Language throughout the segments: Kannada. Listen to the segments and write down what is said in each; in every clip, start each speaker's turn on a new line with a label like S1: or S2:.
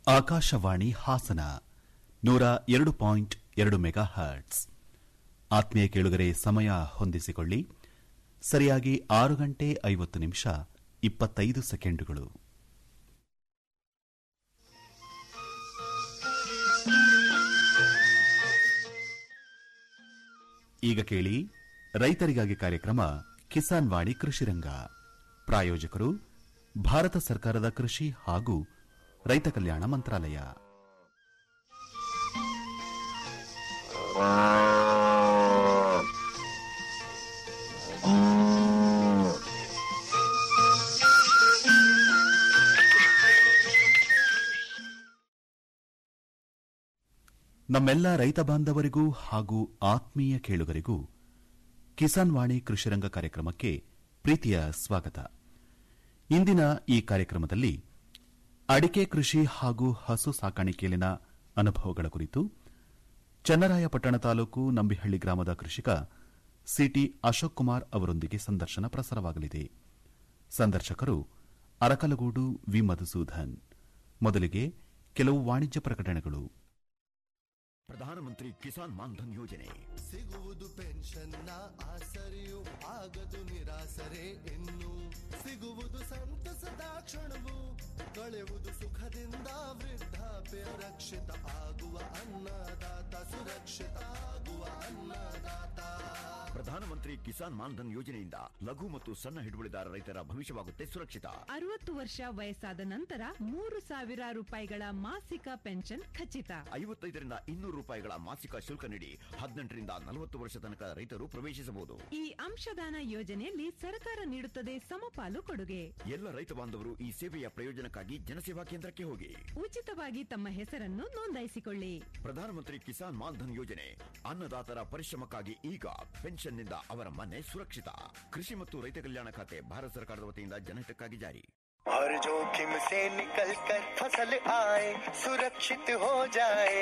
S1: ಆಕಾಶವಾಣಿ ಹಾಸನ ನೂರ ಎರಡು ಪಾಯಿಂಟ್ ಎರಡು ಮೆಗಾ ಹರ್ಟ್ಸ್ ಆತ್ಮೀಯ ಕೇಳುಗರೆ ಸಮಯ ಹೊಂದಿಸಿಕೊಳ್ಳಿ ಸರಿಯಾಗಿ ಆರು ಗಂಟೆ ಐವತ್ತು ನಿಮಿಷ ಇಪ್ಪತ್ತೈದು ಸೆಕೆಂಡುಗಳು ಈಗ ಕೇಳಿ ರೈತರಿಗಾಗಿ ಕಾರ್ಯಕ್ರಮ ಕಿಸಾನ್ ವಾಣಿ ಕೃಷಿರಂಗ ಪ್ರಾಯೋಜಕರು ಭಾರತ ಸರ್ಕಾರದ ಕೃಷಿ ಹಾಗೂ ರೈತ ಕಲ್ಯಾಣ ಮಂತ್ರಾಲಯ ನಮ್ಮೆಲ್ಲ ರೈತ ಬಾಂಧವರಿಗೂ ಹಾಗೂ ಆತ್ಮೀಯ ಕೇಳುಗರಿಗೂ ಕಿಸಾನ್ ವಾಣಿ ಕೃಷಿರಂಗ ಕಾರ್ಯಕ್ರಮಕ್ಕೆ ಪ್ರೀತಿಯ ಸ್ವಾಗತ ಇಂದಿನ ಈ ಕಾರ್ಯಕ್ರಮದಲ್ಲಿ ಅಡಿಕೆ ಕೃಷಿ ಹಾಗೂ ಹಸು ಸಾಕಾಣಿಕೆಯಲ್ಲಿನ ಅನುಭವಗಳ ಕುರಿತು ಚನ್ನರಾಯಪಟ್ಟಣ ತಾಲೂಕು ನಂಬಿಹಳ್ಳಿ ಗ್ರಾಮದ ಕೃಷಿಕ ಸಿಟಿ ಅಶೋಕ್ ಕುಮಾರ್ ಅವರೊಂದಿಗೆ ಸಂದರ್ಶನ ಪ್ರಸಾರವಾಗಲಿದೆ ಸಂದರ್ಶಕರು ಅರಕಲಗೂಡು ವಿ ಮಧುಸೂದನ್ ಮೊದಲಿಗೆ ಕೆಲವು ವಾಣಿಜ್ಯ ಪ್ರಕಟಣೆಗಳು
S2: ಪ್ರಧಾನಮಂತ್ರಿ ಕಿಸಾನ್ ಮಾನ್ಧನ್ ಯೋಜನೆ
S3: ಸಿಗುವುದು ಪೆನ್ಷನ್ನ ಆಸರೆಯು ಆಗದು ನಿರಾಸರೆ ಇನ್ನು ಸಿಗುವುದು ಸಂತಸದ ಕ್ಷಣವು ಕಳೆಯುವುದು ಸುಖದಿಂದ ವೃದ್ಧಾಪ್ಯ ರಕ್ಷಿತ ಆಗುವ ಅನ್ನದಾತ ಸುರಕ್ಷಿತ ಆಗುವ ಅನ್ನದಾತ
S2: ಪ್ರಧಾನಮಂತ್ರಿ ಕಿಸಾನ್ ಮಾನ್ಧನ್ ಯೋಜನೆಯಿಂದ ಲಘು ಮತ್ತು ಸಣ್ಣ ಹಿಡುವಳಿದಾರ ರೈತರ ಭವಿಷ್ಯವಾಗುತ್ತೆ ಸುರಕ್ಷಿತ
S4: ಅರವತ್ತು ವರ್ಷ ವಯಸ್ಸಾದ ನಂತರ ಮೂರು ಸಾವಿರ ರೂಪಾಯಿಗಳ ಮಾಸಿಕ ಪೆನ್ಷನ್ ಖಚಿತ
S2: ಐವತ್ತೈದರಿಂದ ಇನ್ನೂರು ರೂಪಾಯಿಗಳ ಮಾಸಿಕ ಶುಲ್ಕ ನೀಡಿ ಹದಿನೆಂಟರಿಂದ ನಲವತ್ತು ವರ್ಷ ತನಕ ರೈತರು ಪ್ರವೇಶಿಸಬಹುದು
S4: ಈ ಅಂಶದಾನ ಯೋಜನೆಯಲ್ಲಿ ಸರ್ಕಾರ ನೀಡುತ್ತದೆ ಸಮಪಾಲು ಕೊಡುಗೆ
S2: ಎಲ್ಲ ರೈತ ಬಾಂಧವರು ಈ ಸೇವೆಯ ಪ್ರಯೋಜನಕ್ಕಾಗಿ ಜನಸೇವಾ ಕೇಂದ್ರಕ್ಕೆ ಹೋಗಿ
S4: ಉಚಿತವಾಗಿ ತಮ್ಮ ಹೆಸರನ್ನು ನೋಂದಾಯಿಸಿಕೊಳ್ಳಿ
S2: ಪ್ರಧಾನಮಂತ್ರಿ ಕಿಸಾನ್ ಮಾನ್ಧನ್ ಯೋಜನೆ ಅನ್ನದಾತರ ಪರಿಶ್ರಮಕ್ಕಾಗಿ ಈಗ ಪೆನ್ಷನ್ನಿಂದ ಅವರ ಮನೆ ಸುರಕ್ಷಿತ ಕೃಷಿ ಮತ್ತು ರೈತ ಕಲ್ಯಾಣ ಖಾತೆ ಭಾರತ ಸರ್ಕಾರದ ವತಿಯಿಂದ ಜನಹಿತಕ್ಕಾಗಿ ಜಾರಿ
S3: हर जोखिम से निकल कर फसल आए सुरक्षित हो जाए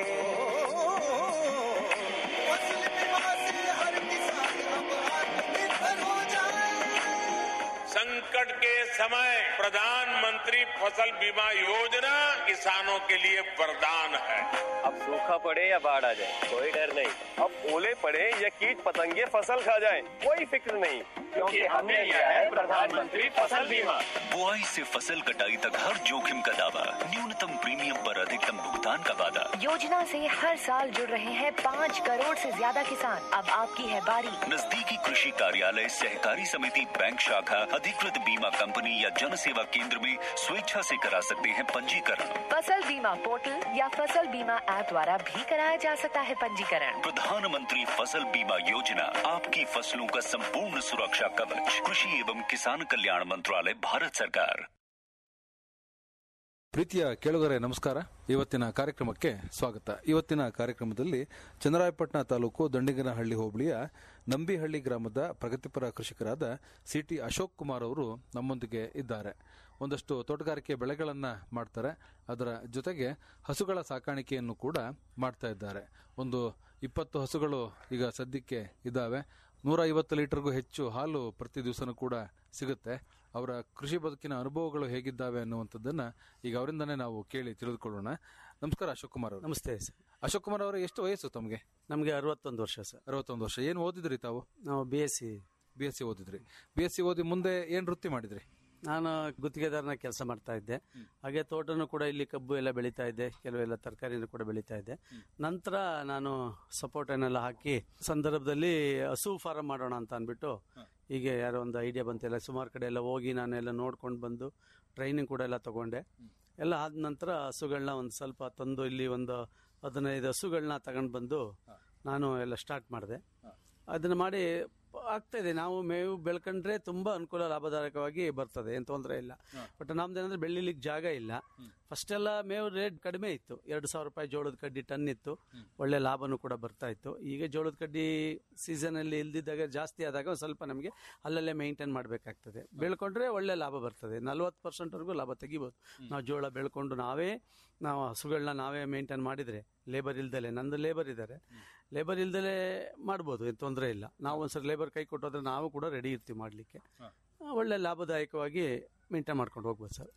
S3: फसल बीमा से हर किसान अब आत्मनिर्भर हो जाए
S5: संकट के समय प्रधानमंत्री फसल बीमा योजना किसानों के लिए वरदान है
S6: अब सूखा पड़े या बाढ़ आ जाए कोई डर नहीं अब ओले पड़े या कीट पतंगे फसल खा जाए कोई फिक्र नहीं क्योंकि हमने लिया है प्रधानमंत्री फसल बीमा
S7: बुआई से फसल कटाई तक हर जोखिम का दावा न्यूनतम प्रीमियम पर अधिकतम भुगतान का वादा
S8: योजना से हर साल जुड़ रहे हैं पाँच करोड़ से ज्यादा किसान अब आपकी है बारी
S7: नजदीकी कृषि कार्यालय सहकारी समिति बैंक शाखा अधिकृत बीमा कंपनी या जन सेवा केंद्र में स्वेच्छा से करा सकते हैं पंजीकरण
S8: फसल बीमा पोर्टल या फसल बीमा ऐप द्वारा भी कराया जा सकता है पंजीकरण
S7: प्रधानमंत्री फसल बीमा योजना आपकी फसलों का संपूर्ण सुरक्षा कवच कृषि एवं किसान कल्याण मंत्रालय भारत सरकार
S9: ಪ್ರೀತಿಯ ಕೇಳುಗರೆ ನಮಸ್ಕಾರ ಇವತ್ತಿನ ಕಾರ್ಯಕ್ರಮಕ್ಕೆ ಸ್ವಾಗತ ಇವತ್ತಿನ ಕಾರ್ಯಕ್ರಮದಲ್ಲಿ ಚನ್ನರಾಯಪಟ್ಟಣ ತಾಲೂಕು ದಂಡಿಗನಹಳ್ಳಿ ಹೋಬಳಿಯ ನಂಬಿಹಳ್ಳಿ ಗ್ರಾಮದ ಪ್ರಗತಿಪರ ಕೃಷಿಕರಾದ ಸಿ ಟಿ ಅಶೋಕ್ ಕುಮಾರ್ ಅವರು ನಮ್ಮೊಂದಿಗೆ ಇದ್ದಾರೆ ಒಂದಷ್ಟು ತೋಟಗಾರಿಕೆ ಬೆಳೆಗಳನ್ನು ಮಾಡ್ತಾರೆ ಅದರ ಜೊತೆಗೆ ಹಸುಗಳ ಸಾಕಾಣಿಕೆಯನ್ನು ಕೂಡ ಮಾಡ್ತಾ ಇದ್ದಾರೆ ಒಂದು ಇಪ್ಪತ್ತು ಹಸುಗಳು ಈಗ ಸದ್ಯಕ್ಕೆ ಇದ್ದಾವೆ ನೂರ ಐವತ್ತು ಲೀಟರ್ಗೂ ಹೆಚ್ಚು ಹಾಲು ಪ್ರತಿ ದಿವಸನೂ ಕೂಡ ಸಿಗುತ್ತೆ ಅವರ ಕೃಷಿ ಬದುಕಿನ ಅನುಭವಗಳು ಹೇಗಿದ್ದಾವೆ ಅನ್ನುವಂಥದ್ದನ್ನ ಈಗ ಅವರಿಂದನೇ ನಾವು ಕೇಳಿ ತಿಳಿದುಕೊಳ್ಳೋಣ ನಮಸ್ಕಾರ ಅಶೋಕ್ ಕುಮಾರ್ ಅವರು
S10: ನಮಸ್ತೆ ಸರ್
S9: ಅಶೋಕ್ ಕುಮಾರ್ ಅವರ ಎಷ್ಟು ವಯಸ್ಸು ತಮಗೆ
S10: ನಮಗೆ ಅರವತ್ತೊಂದು ವರ್ಷ ಸರ್
S9: ಅರವತ್ತೊಂದು ವರ್ಷ ಏನು ಓದಿದ್ರಿ ತಾವು
S10: ನಾವು B S C
S9: B S C ಓದಿದ್ರಿ ಬಿ ಎಸ್ ಸಿ ಓದಿ ಮುಂದೆ ಏನು ವೃತ್ತಿ ಮಾಡಿದ್ರಿ
S10: ನಾನು ಗುತ್ತಿಗೆದಾರನ ಕೆಲಸ ಮಾಡ್ತಾ ಇದ್ದೆ ಹಾಗೆ ತೋಟನೂ ಕೂಡ ಇಲ್ಲಿ ಕಬ್ಬು ಎಲ್ಲ ಬೆಳೀತಾ ಇದ್ದೆ ಕೆಲವೆಲ್ಲ ತರಕಾರಿನೂ ಕೂಡ ಬೆಳೀತಾ ಇದ್ದೆ ನಂತರ ನಾನು ಸಪೋರ್ಟನ್ನೆಲ್ಲ ಹಾಕಿ ಸಂದರ್ಭದಲ್ಲಿ ಹಸು ಫಾರಂ ಮಾಡೋಣ ಅಂತ ಅಂದ್ಬಿಟ್ಟು ಹೀಗೆ ಯಾರೋ ಒಂದು ಐಡಿಯಾ ಬಂತೆಲ್ಲ ಸುಮಾರು ಕಡೆ ಎಲ್ಲ ಹೋಗಿ ನಾನೆಲ್ಲ ನೋಡ್ಕೊಂಡು ಬಂದು ಟ್ರೈನಿಂಗ್ ಕೂಡ ಎಲ್ಲ ತಗೊಂಡೆ ಎಲ್ಲ ಆದ ನಂತರ ಹಸುಗಳನ್ನ ಒಂದು ಸ್ವಲ್ಪ ತಂದು ಇಲ್ಲಿ ಒಂದು ಹದಿನೈದು ಹಸುಗಳನ್ನ ತಗೊಂಡು ಬಂದು ನಾನು ಎಲ್ಲ ಸ್ಟಾರ್ಟ್ ಮಾಡಿದೆ ಅದನ್ನ ಮಾಡಿ ಆಗ್ತಾ ಇದೆ ನಾವು ಮೇವು ಬೆಳ್ಕೊಂಡ್ರೆ ತುಂಬಾ ಅನುಕೂಲ ಲಾಭದಾಯಕವಾಗಿ ಬರ್ತದೆ ಏನ್ ತೊಂದರೆ ಇಲ್ಲ ಬಟ್ ನಮ್ದೇನಂದ್ರೆ ಬೆಳಿಲಿಕ್ಕೆ ಜಾಗ ಇಲ್ಲ ಫಸ್ಟ್ ಎಲ್ಲ ಮೇವು ರೇಟ್ ಕಡಿಮೆ ಇತ್ತು ಎರಡು ಸಾವಿರ ರೂಪಾಯಿ ಜೋಳದ ಕಡ್ಡಿ ಟನ್ ಇತ್ತು ಒಳ್ಳೆ ಲಾಭನೂ ಕೂಡ ಬರ್ತಾ ಇತ್ತು ಈಗ ಜೋಳದ ಕಡ್ಡಿ ಸೀಸನ್ ಅಲ್ಲಿ ಇಲ್ದಿದ್ದಾಗ ಜಾಸ್ತಿ ಆದಾಗ ಒಂದ್ ಸ್ವಲ್ಪ ನಮಗೆ ಅಲ್ಲಲ್ಲೇ ಮೇಂಟೈನ್ ಮಾಡಬೇಕಾಗ್ತದೆ ಬೆಳ್ಕೊಂಡ್ರೆ ಒಳ್ಳೆ ಲಾಭ ಬರ್ತದೆ ನಲ್ವತ್ತು ಪರ್ಸೆಂಟ್ವರೆಗೂ ಲಾಭ ತೆಗಿಬೋದು ನಾವು ಜೋಳ ಬೆಳ್ಕೊಂಡು ನಾವೇ ನಾವು ಹಸುಗಳನ್ನ ನಾವೇ ಮೇಂಟೈನ್ ಮಾಡಿದ್ರೆ ಲೇಬರ್ ಇಲ್ದಲೆ ನಂದು ಲೇಬರ್ ಇದ್ದಾರೆ ಲೇಬರ್ ಇಲ್ದಲೆ ಮಾಡ್ಬೋದು ಏನು ತೊಂದರೆ ಇಲ್ಲ ನಾವು ಒಂದ್ಸರಿ ಲೇಬರ್ ಕೈ ಕೊಟ್ಟೋದ್ರೆ ನಾವು ಕೂಡ ರೆಡಿ ಇರ್ತೀವಿ ಮಾಡಲಿಕ್ಕೆ ಒಳ್ಳೆ ಲಾಭದಾಯಕವಾಗಿ ಮೇಂಟೈನ್ ಮಾಡ್ಕೊಂಡು ಹೋಗ್ಬೋದು ಸರ್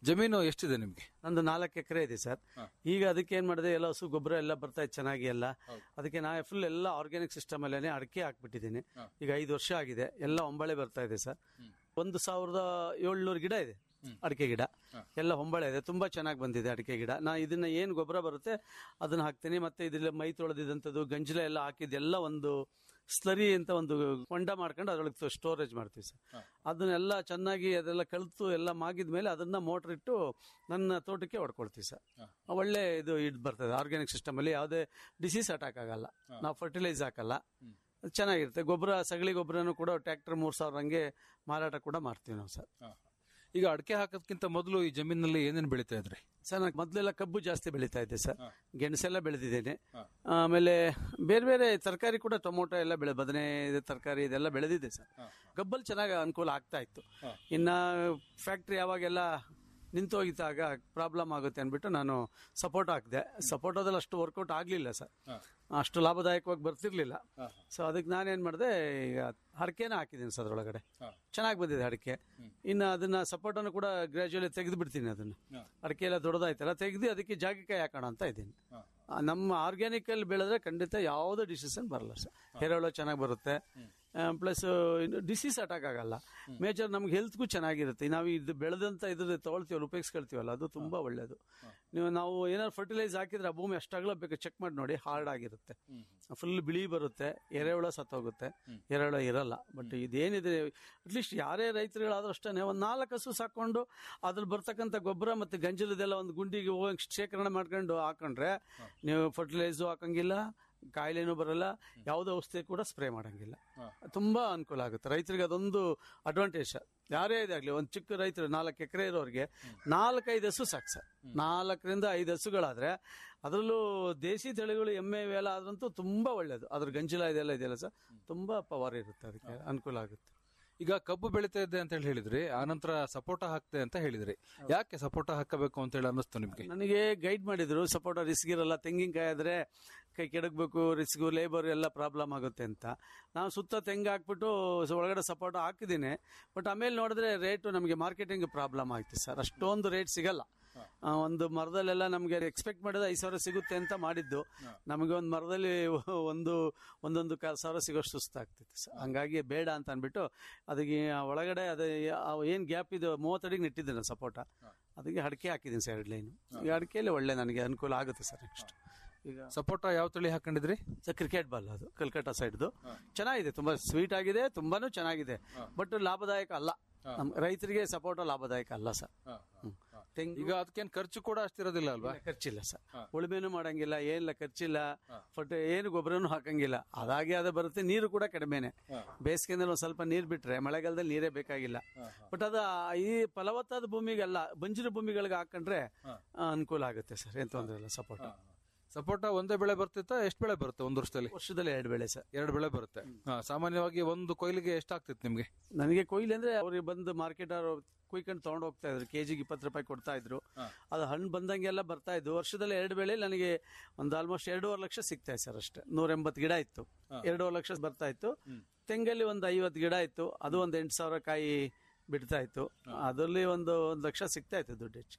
S9: ಜಮೀನು ಎಷ್ಟಿದೆ ನಿಮ್ಗೆ
S10: ನಂದು ನಾಲ್ಕು ಎಕರೆ ಇದೆ ಸರ್ ಈಗ ಅದಕ್ಕೆ ಏನ್ ಮಾಡಿದೆ ಎಲ್ಲ ಹಸು ಗೊಬ್ಬರ ಎಲ್ಲ ಬರ್ತಾ ಇದೆ ಚೆನ್ನಾಗಿ ಎಲ್ಲ ಅದಕ್ಕೆ ನಾ ಫುಲ್ ಎಲ್ಲ ಆರ್ಗ್ಯಾನಿಕ್ ಸಿಸ್ಟಮ್ ಅಲ್ಲೇ ಅಡಿಕೆ ಹಾಕ್ಬಿಟ್ಟಿದ್ದೀನಿ ಈಗ ಐದು ವರ್ಷ ಆಗಿದೆ ಎಲ್ಲ ಒಂಬಳೆ ಬರ್ತಾ ಇದೆ ಸರ್ ಒಂದು ಸಾವಿರದ ಏಳ್ನೂರು ಗಿಡ ಇದೆ ಅಡಿಕೆ ಗಿಡ ಎಲ್ಲ ಹೊಂಬಳೆ ಇದೆ ತುಂಬಾ ಚೆನ್ನಾಗಿ ಬಂದಿದೆ ಅಡಿಕೆ ಗಿಡ ನಾ ಇದನ್ನ ಏನು ಗೊಬ್ಬರ ಬರುತ್ತೆ ಅದನ್ನ ಹಾಕ್ತೀನಿ ಮತ್ತೆ ಇದ್ರಲ್ಲಿ ಮೈ ತೊಳೆದಿದಂಥದ್ದು ಗಂಜಲ ಎಲ್ಲ ಹಾಕಿದ್ದೆಲ್ಲ ಒಂದು ಸ್ಲರಿ ಅಂತ ಒಂದು ಹೊಂಡ ಮಾಡ್ಕೊಂಡು ಅದ್ರೊಳಗೆ ಸ್ಟೋರೇಜ್ ಮಾಡ್ತೀವಿ ಸರ್ ಅದನ್ನೆಲ್ಲ ಚೆನ್ನಾಗಿ ಅದೆಲ್ಲ ಕಲಿತು ಎಲ್ಲ ಮಾಗಿದ ಮೇಲೆ ಅದನ್ನ ಮೋಟರ್ ಇಟ್ಟು ನನ್ನ ತೋಟಕ್ಕೆ ಹೊಡ್ಕೊಳ್ತೀವಿ ಸರ್ ಒಳ್ಳೆ ಇದು ಇದು ಬರ್ತದೆ ಆರ್ಗ್ಯಾನಿಕ್ ಸಿಸ್ಟಮ್ ಅಲ್ಲಿ ಯಾವುದೇ ಡಿಸೀಸ್ ಅಟ್ಯಾಕ್ ಆಗಲ್ಲ ನಾವು ಫರ್ಟಿಲೈಸ್ ಹಾಕಲ್ಲ ಅದು ಚೆನ್ನಾಗಿರುತ್ತೆ ಗೊಬ್ಬರ ಸಗಳಿ ಗೊಬ್ಬರನು ಕೂಡ ಟ್ರ್ಯಾಕ್ಟರ್ ಮೂರ್ ಸಾವಿರ ಹಂಗೆ ಮಾರಾಟ ಕೂಡ ಮಾಡ್ತೀವಿ ನಾವು ಸರ್
S9: ಈಗ ಅಡಿಕೆ ಹಾಕೋದ್ಕಿಂತ ಮೊದಲು ಈ ಜಮೀನಲ್ಲಿ ಏನೇನು ಬೆಳೀತಾ ಇದ್ರಿ
S10: ಸರ್ ನಾನು ಮೊದಲೆಲ್ಲ ಕಬ್ಬು ಜಾಸ್ತಿ ಬೆಳೀತಾ ಇದ್ದೆ ಸರ್ ಗೆಣಸೆಲ್ಲ ಬೆಳೆದಿದ್ದೇನೆ ಆಮೇಲೆ ಬೇರೆ ಬೇರೆ ತರಕಾರಿ ಕೂಡ ಟೊಮೊಟೊ ಎಲ್ಲ ಬೆಳೆ ಬದನೆ ತರಕಾರಿ ಇದೆಲ್ಲ ಬೆಳೆದಿದೆ ಸರ್ ಕಬ್ಬಲ್ಲಿ ಚೆನ್ನಾಗಿ ಅನುಕೂಲ ಆಗ್ತಾ ಇತ್ತು ಇನ್ನ ಫ್ಯಾಕ್ಟ್ರಿ ಯಾವಾಗೆಲ್ಲ ನಿಂತು ಹೋಗಿದ್ದಾಗ ಪ್ರಾಬ್ಲಮ್ ಆಗುತ್ತೆ ಅಂದ್ಬಿಟ್ಟು ನಾನು ಸಪೋರ್ಟ್ ಹಾಕಿದೆ ಸಪೋರ್ಟೋದಲ್ಲಿ ಅಷ್ಟು ವರ್ಕೌಟ್ ಆಗಲಿಲ್ಲ ಸರ್ ಅಷ್ಟು ಲಾಭದಾಯಕವಾಗಿ ಬರ್ತಿರ್ಲಿಲ್ಲ ಸೊ ಅದಕ್ಕೆ ನಾನೇನ್ ಮಾಡಿದೆ ಈಗ ಹರಕೆನ ಹಾಕಿದ್ದೀನಿ ಸರ್ ಅದ್ರೊಳಗಡೆ ಚೆನ್ನಾಗಿ ಬಂದಿದೆ ಅಡಿಕೆ ಇನ್ನು ಅದನ್ನ ಸಪೋರ್ಟನ್ನು ಕೂಡ ಗ್ರಾಜುಯಲಿ ತೆಗೆದು ಬಿಡ್ತೀನಿ ಅದನ್ನ ಅಡಿಕೆ ಎಲ್ಲ ದೊಡ್ಡದಾಯ್ತಲ್ಲ ತೆಗೆದು ಅದಕ್ಕೆ ಜಾಗಕಾಯಿ ಹಾಕೋಣ ಅಂತ ಇದ್ದೀನಿ ಆ, ನಮ್ಮ ಆರ್ಗ್ಯಾನಿಕ್ ಅಲ್ಲಿ ಬೆಳೆದ್ರೆ ಖಂಡಿತ ಯಾವುದೇ ಡಿಸಿಷನ್ ಬರಲ್ಲ ಸರ್ ಎರೆಹುಳ ಚೆನ್ನಾಗಿ ಬರುತ್ತೆ ಪ್ಲಸ್ ಡಿಸೀಸ್ ಅಟ್ಯಾಕ್ ಆಗಲ್ಲ ಮೇಜರ್ ನಮ್ಗೆ ಹೆಲ್ತ್ಗೂ ಚೆನ್ನಾಗಿರುತ್ತೆ ನಾವು ಇದು ಬೆಳೆದಂತ ಇದ್ರ ತಗೊಳ್ತೀವಲ್ಲ ಉಪಯೋಗಿಸ್ಕೊಳ್ತೀವಲ್ಲ ಅದು ತುಂಬಾ ಒಳ್ಳೇದು ನೀವು ನಾವು ಏನಾದ್ರು ಫರ್ಟಿಲೈಸ್ ಹಾಕಿದ್ರೆ ಆ ಭೂಮಿ ಅಷ್ಟಾಗಲ ಬೇಕು ಚೆಕ್ ಮಾಡಿ ನೋಡಿ ಹಾರ್ಡ್ ಆಗಿರುತ್ತೆ ಫುಲ್ ಬಿಳಿ ಬರುತ್ತೆ ಎರೆಹುಳ ಸತ್ತೋಗುತ್ತೆ ಎರೆಹುಳ ಇರಲ್ಲ ಬಟ್ ಇದೇನಿದೆ ಅಟ್ಲೀಸ್ಟ್ ಯಾರೇ ರೈತರುಗಳಾದ್ರೂ ಅಷ್ಟೇ ಒಂದ್ ನಾಲ್ಕು ಹಸು ಸಾಕೊಂಡು ಅದ್ರಲ್ಲಿ ಬರ್ತಕ್ಕಂಥ ಗೊಬ್ಬರ ಮತ್ತೆ ಗಂಜಲದೆಲ್ಲ ಒಂದು ಗುಂಡಿಗೆ ಹೋಗಿ ಶೇಖರಣೆ ಮಾಡ್ಕೊಂಡು ಹಾಕೊಂಡ್ರೆ ನೀವು ಫರ್ಟಿಲೈಸು ಹಾಕಂಗಿಲ್ಲ ಕಾಯಿಲೆನೂ ಬರಲ್ಲ ಯಾವುದೇ ಔಷಧಿ ಕೂಡ ಸ್ಪ್ರೇ ಮಾಡಂಗಿಲ್ಲ ತುಂಬಾ ಅನುಕೂಲ ಆಗುತ್ತೆ ರೈತರಿಗೆ ಅದೊಂದು ಅಡ್ವಾಂಟೇಜ್ ಯಾರೇ ಇದಾಗ್ಲಿ ಒಂದು ಚಿಕ್ಕ ರೈತರು ನಾಲ್ಕು ಎಕರೆ ಇರೋರಿಗೆ ನಾಲ್ಕೈದು ಹಸು ಸಾಕು ಸರ್ ನಾಲ್ಕರಿಂದ ಐದು ಹಸುಗಳಾದ್ರೆ ಅದರಲ್ಲೂ ದೇಸಿ ತಳಿಗಳು ಎಮ್ಮೆ ಇವೆಲ್ಲ ಆದ್ರಂತೂ ತುಂಬಾ ಒಳ್ಳೇದು ಅದ್ರ ಗಂಜಲ ಇದೆಲ್ಲ ಇದೆಯಲ್ಲ ಸರ್ ತುಂಬಾ ಪವರ್ ಇರುತ್ತೆ ಅದಕ್ಕೆ ಅನುಕೂಲ ಆಗುತ್ತೆ
S9: ಈಗ ಕಬ್ಬು ಬೆಳೀತಾ ಇದ್ದೆ ಅಂತ ಹೇಳಿ ಹೇಳಿದ್ರಿ ಆನಂತರ ಸಪೋಟ ಹಾಕ್ತೆ ಅಂತ ಹೇಳಿದ್ರಿ ಯಾಕೆ ಸಪೋಟ ಹಾಕಬೇಕು ಅಂತ ಹೇಳಿ ಅನ್ನಿಸ್ತು ನಿಮ್ಗೆ
S10: ನನಗೆ ಗೈಡ್ ಮಾಡಿದ್ರು ಸಪೋರ್ಟ್ ರಿಸ್ಕ್ ಇರಲ್ಲ ತೆಂಗಿನಕಾಯಿ ಆದ್ರೆ ಕೈ ಕೆಡಗಬೇಕು ರಿಸ್ಕ್ ಲೇಬರ್ ಎಲ್ಲ ಪ್ರಾಬ್ಲಮ್ ಆಗುತ್ತೆ ಅಂತ ನಾವು ಸುತ್ತ ತೆಂಗು ಹಾಕ್ಬಿಟ್ಟು ಸ- ಒಳಗಡೆ ಸಪೋರ್ಟ್ ಹಾಕಿದ್ದೀನಿ ಬಟ್ ಆಮೇಲೆ ನೋಡಿದ್ರೆ ರೇಟು ನಮಗೆ ಮಾರ್ಕೆಟಿಂಗ್ ಪ್ರಾಬ್ಲಮ್ ಆಯ್ತು ಸರ್ ಅಷ್ಟೊಂದು ರೇಟ್ ಸಿಗಲ್ಲ ಆ, ಒಂದು ಮರದಲ್ಲೆಲ್ಲ ನಮಗೆ ಎಕ್ಸ್ಪೆಕ್ಟ್ ಮಾಡಿದ ಐದು ಸಾವಿರ ಸಿಗುತ್ತೆ ಅಂತ ಮಾಡಿದ್ದು ನಮಗೆ ಒಂದು ಮರದಲ್ಲಿ ಒಂದು ಒಂದೊಂದು ಕಾಲು ಸಾವಿರ ಸಿಗೋಷ್ಟು ಸುಸ್ತಾಗ್ತಿತ್ತು ಸರ್ ಹಂಗಾಗಿ ಬೇಡ ಅಂತ ಅಂದ್ಬಿಟ್ಟು ಅದಕ್ಕೆ ಒಳಗಡೆ ಅದು ಏನು ಗ್ಯಾಪ್ ಇದು ಮೂವತ್ತಡಿಗೆ ನೆಟ್ಟಿದ್ದೇನೆ ಸಪೋಟ ಅದಕ್ಕೆ ಅಡಿಕೆ ಹಾಕಿದ್ದೀನಿ ಸರ್ ಎರಡು ಲೈನು ಈಗ ಅಡಿಕೆಯಲ್ಲಿ ಒಳ್ಳೆ ನನಗೆ ಅನುಕೂಲ ಆಗುತ್ತೆ ಸರ್ ನೆಕ್ಸ್ಟ್ ಈಗ
S9: ಸಪೋಟ ಯಾವ ತಳಿ ಹಾಕೊಂಡಿದ್ರಿ
S10: ಸರ್ ಕ್ರಿಕೆಟ್ ಬಾಲ್ ಅದು ಕಲ್ಕಟ್ಟ ಸೈಡ್ದು ಚೆನ್ನಾಗಿದೆ ತುಂಬಾ ಸ್ವೀಟ್ ಆಗಿದೆ ತುಂಬಾನು ಚೆನ್ನಾಗಿದೆ ಬಟ್ ಲಾಭದಾಯಕ ಅಲ್ಲ ನಮ್ ರೈತರಿಗೆ ಸಪೋರ್ಟ್ ಲಾಭದಾಯಕ ಅಲ್ಲ ಸರ್ ಹ್ಮ್. ತೆಂಗು
S9: ಈಗ ಅದಕ್ಕೇನ್ ಖರ್ಚು ಕೂಡ ಅಷ್ಟಿರೋದಿಲ್ಲ ಅಲ್ವಾ
S10: ಇಲ್ಲ, ಖರ್ಚಿಲ್ಲ ಸರ್ ಉಳುಮೆನೂ ಮಾಡಂಗಿಲ್ಲ ಏನಿಲ್ಲ ಖರ್ಚಿಲ್ಲ ಬಟ್ ಏನು ಗೊಬ್ಬರನು ಹಾಕಂಗಿಲ್ಲ ಅದಾಗೆ ಅದ ಬರುತ್ತೆ ನೀರು ಕೂಡ ಕಡಿಮೆನೆ ಬೇಸಿಗೆನಲ್ಲಿ ಒಂದ್ ಸ್ವಲ್ಪ ನೀರ್ ಬಿಟ್ರೆ ಮಳೆಗಾಲದಲ್ಲಿ ನೀರೇ ಬೇಕಾಗಿಲ್ಲ ಬಟ್ ಅದ ಈ ಫಲವತ್ತಾದ ಭೂಮಿಗೆಲ್ಲ ಬಂಜರು ಭೂಮಿಗಳಿಗೆ ಹಾಕೊಂಡ್ರೆ ಆ, ಅನುಕೂಲ ಆಗುತ್ತೆ ಸರ್ ಏನ್ ತೊಂದ್ರೆ ಇಲ್ಲ ಸಪೋರ್ಟ್
S9: ಸಪೋಟ ಒಂದೇ ಬೆಳೆ ಬರ್ತಿತ್ತಾ ಎಷ್ಟು ಬೆಳೆ ಬರುತ್ತೆ ಒಂದು ವರ್ಷದಲ್ಲಿ
S10: ವರ್ಷದಲ್ಲಿ ಎರಡು ಬೆಳೆ ಸರ್
S9: ಎರಡು ಬೆಳೆ ಬರುತ್ತೆ ಹಾ, ಸಾಮಾನ್ಯವಾಗಿ ಒಂದು ಕೊಯ್ಲಿಗೆ ಎಷ್ಟಾಗ್ತಿತ್ತು ನಿಮ್ಗೆ
S10: ನನಗೆ ಕೊಯ್ಲು ಅಂದ್ರೆ ಅವ್ರಿಗೆ ಬಂದು ಮಾರ್ಕೆಟ್ ಅವ್ರು ಕುಯ್ಕೊಂಡು ತಗೊಂಡು ಹೋಗ್ತಾ ಇದ್ರು ಕೆಜಿಗೆ ಇಪ್ಪತ್ತು ರೂಪಾಯಿ ಕೊಡ್ತಾ ಇದ್ರು ಅದು ಹಣ್ಣು ಬಂದಂಗೆಲ್ಲ ಬರ್ತಾ ಇದ್ದು ವರ್ಷದಲ್ಲಿ ಎರಡು ಬೆಳೆ ನನಗೆ ಒಂದು ಆಲ್ಮೋಸ್ಟ್ ಎರಡೂವರೆ ಲಕ್ಷ ಸಿಗ್ತಾ ಇದೆ ಸರ್ ಅಷ್ಟೇ ನೂರ ಎಂಬತ್ತು ಗಿಡ ಇತ್ತು ಎರಡೂವರೆ ಲಕ್ಷ ಬರ್ತಾ ಇತ್ತು ತೆಂಗಲ್ಲಿ ಒಂದು ಐವತ್ತು ಗಿಡ ಇತ್ತು ಅದು ಒಂದು ಎಂಟು ಸಾವಿರ ಕಾಯಿ ಬಿಡ್ತಾ ಇತ್ತು ಅದರಲ್ಲಿ ಒಂದು ಒಂದು ಲಕ್ಷ ಸಿಗ್ತಾ ಇತ್ತು ದುಡ್ಡು ಹೆಚ್ಚು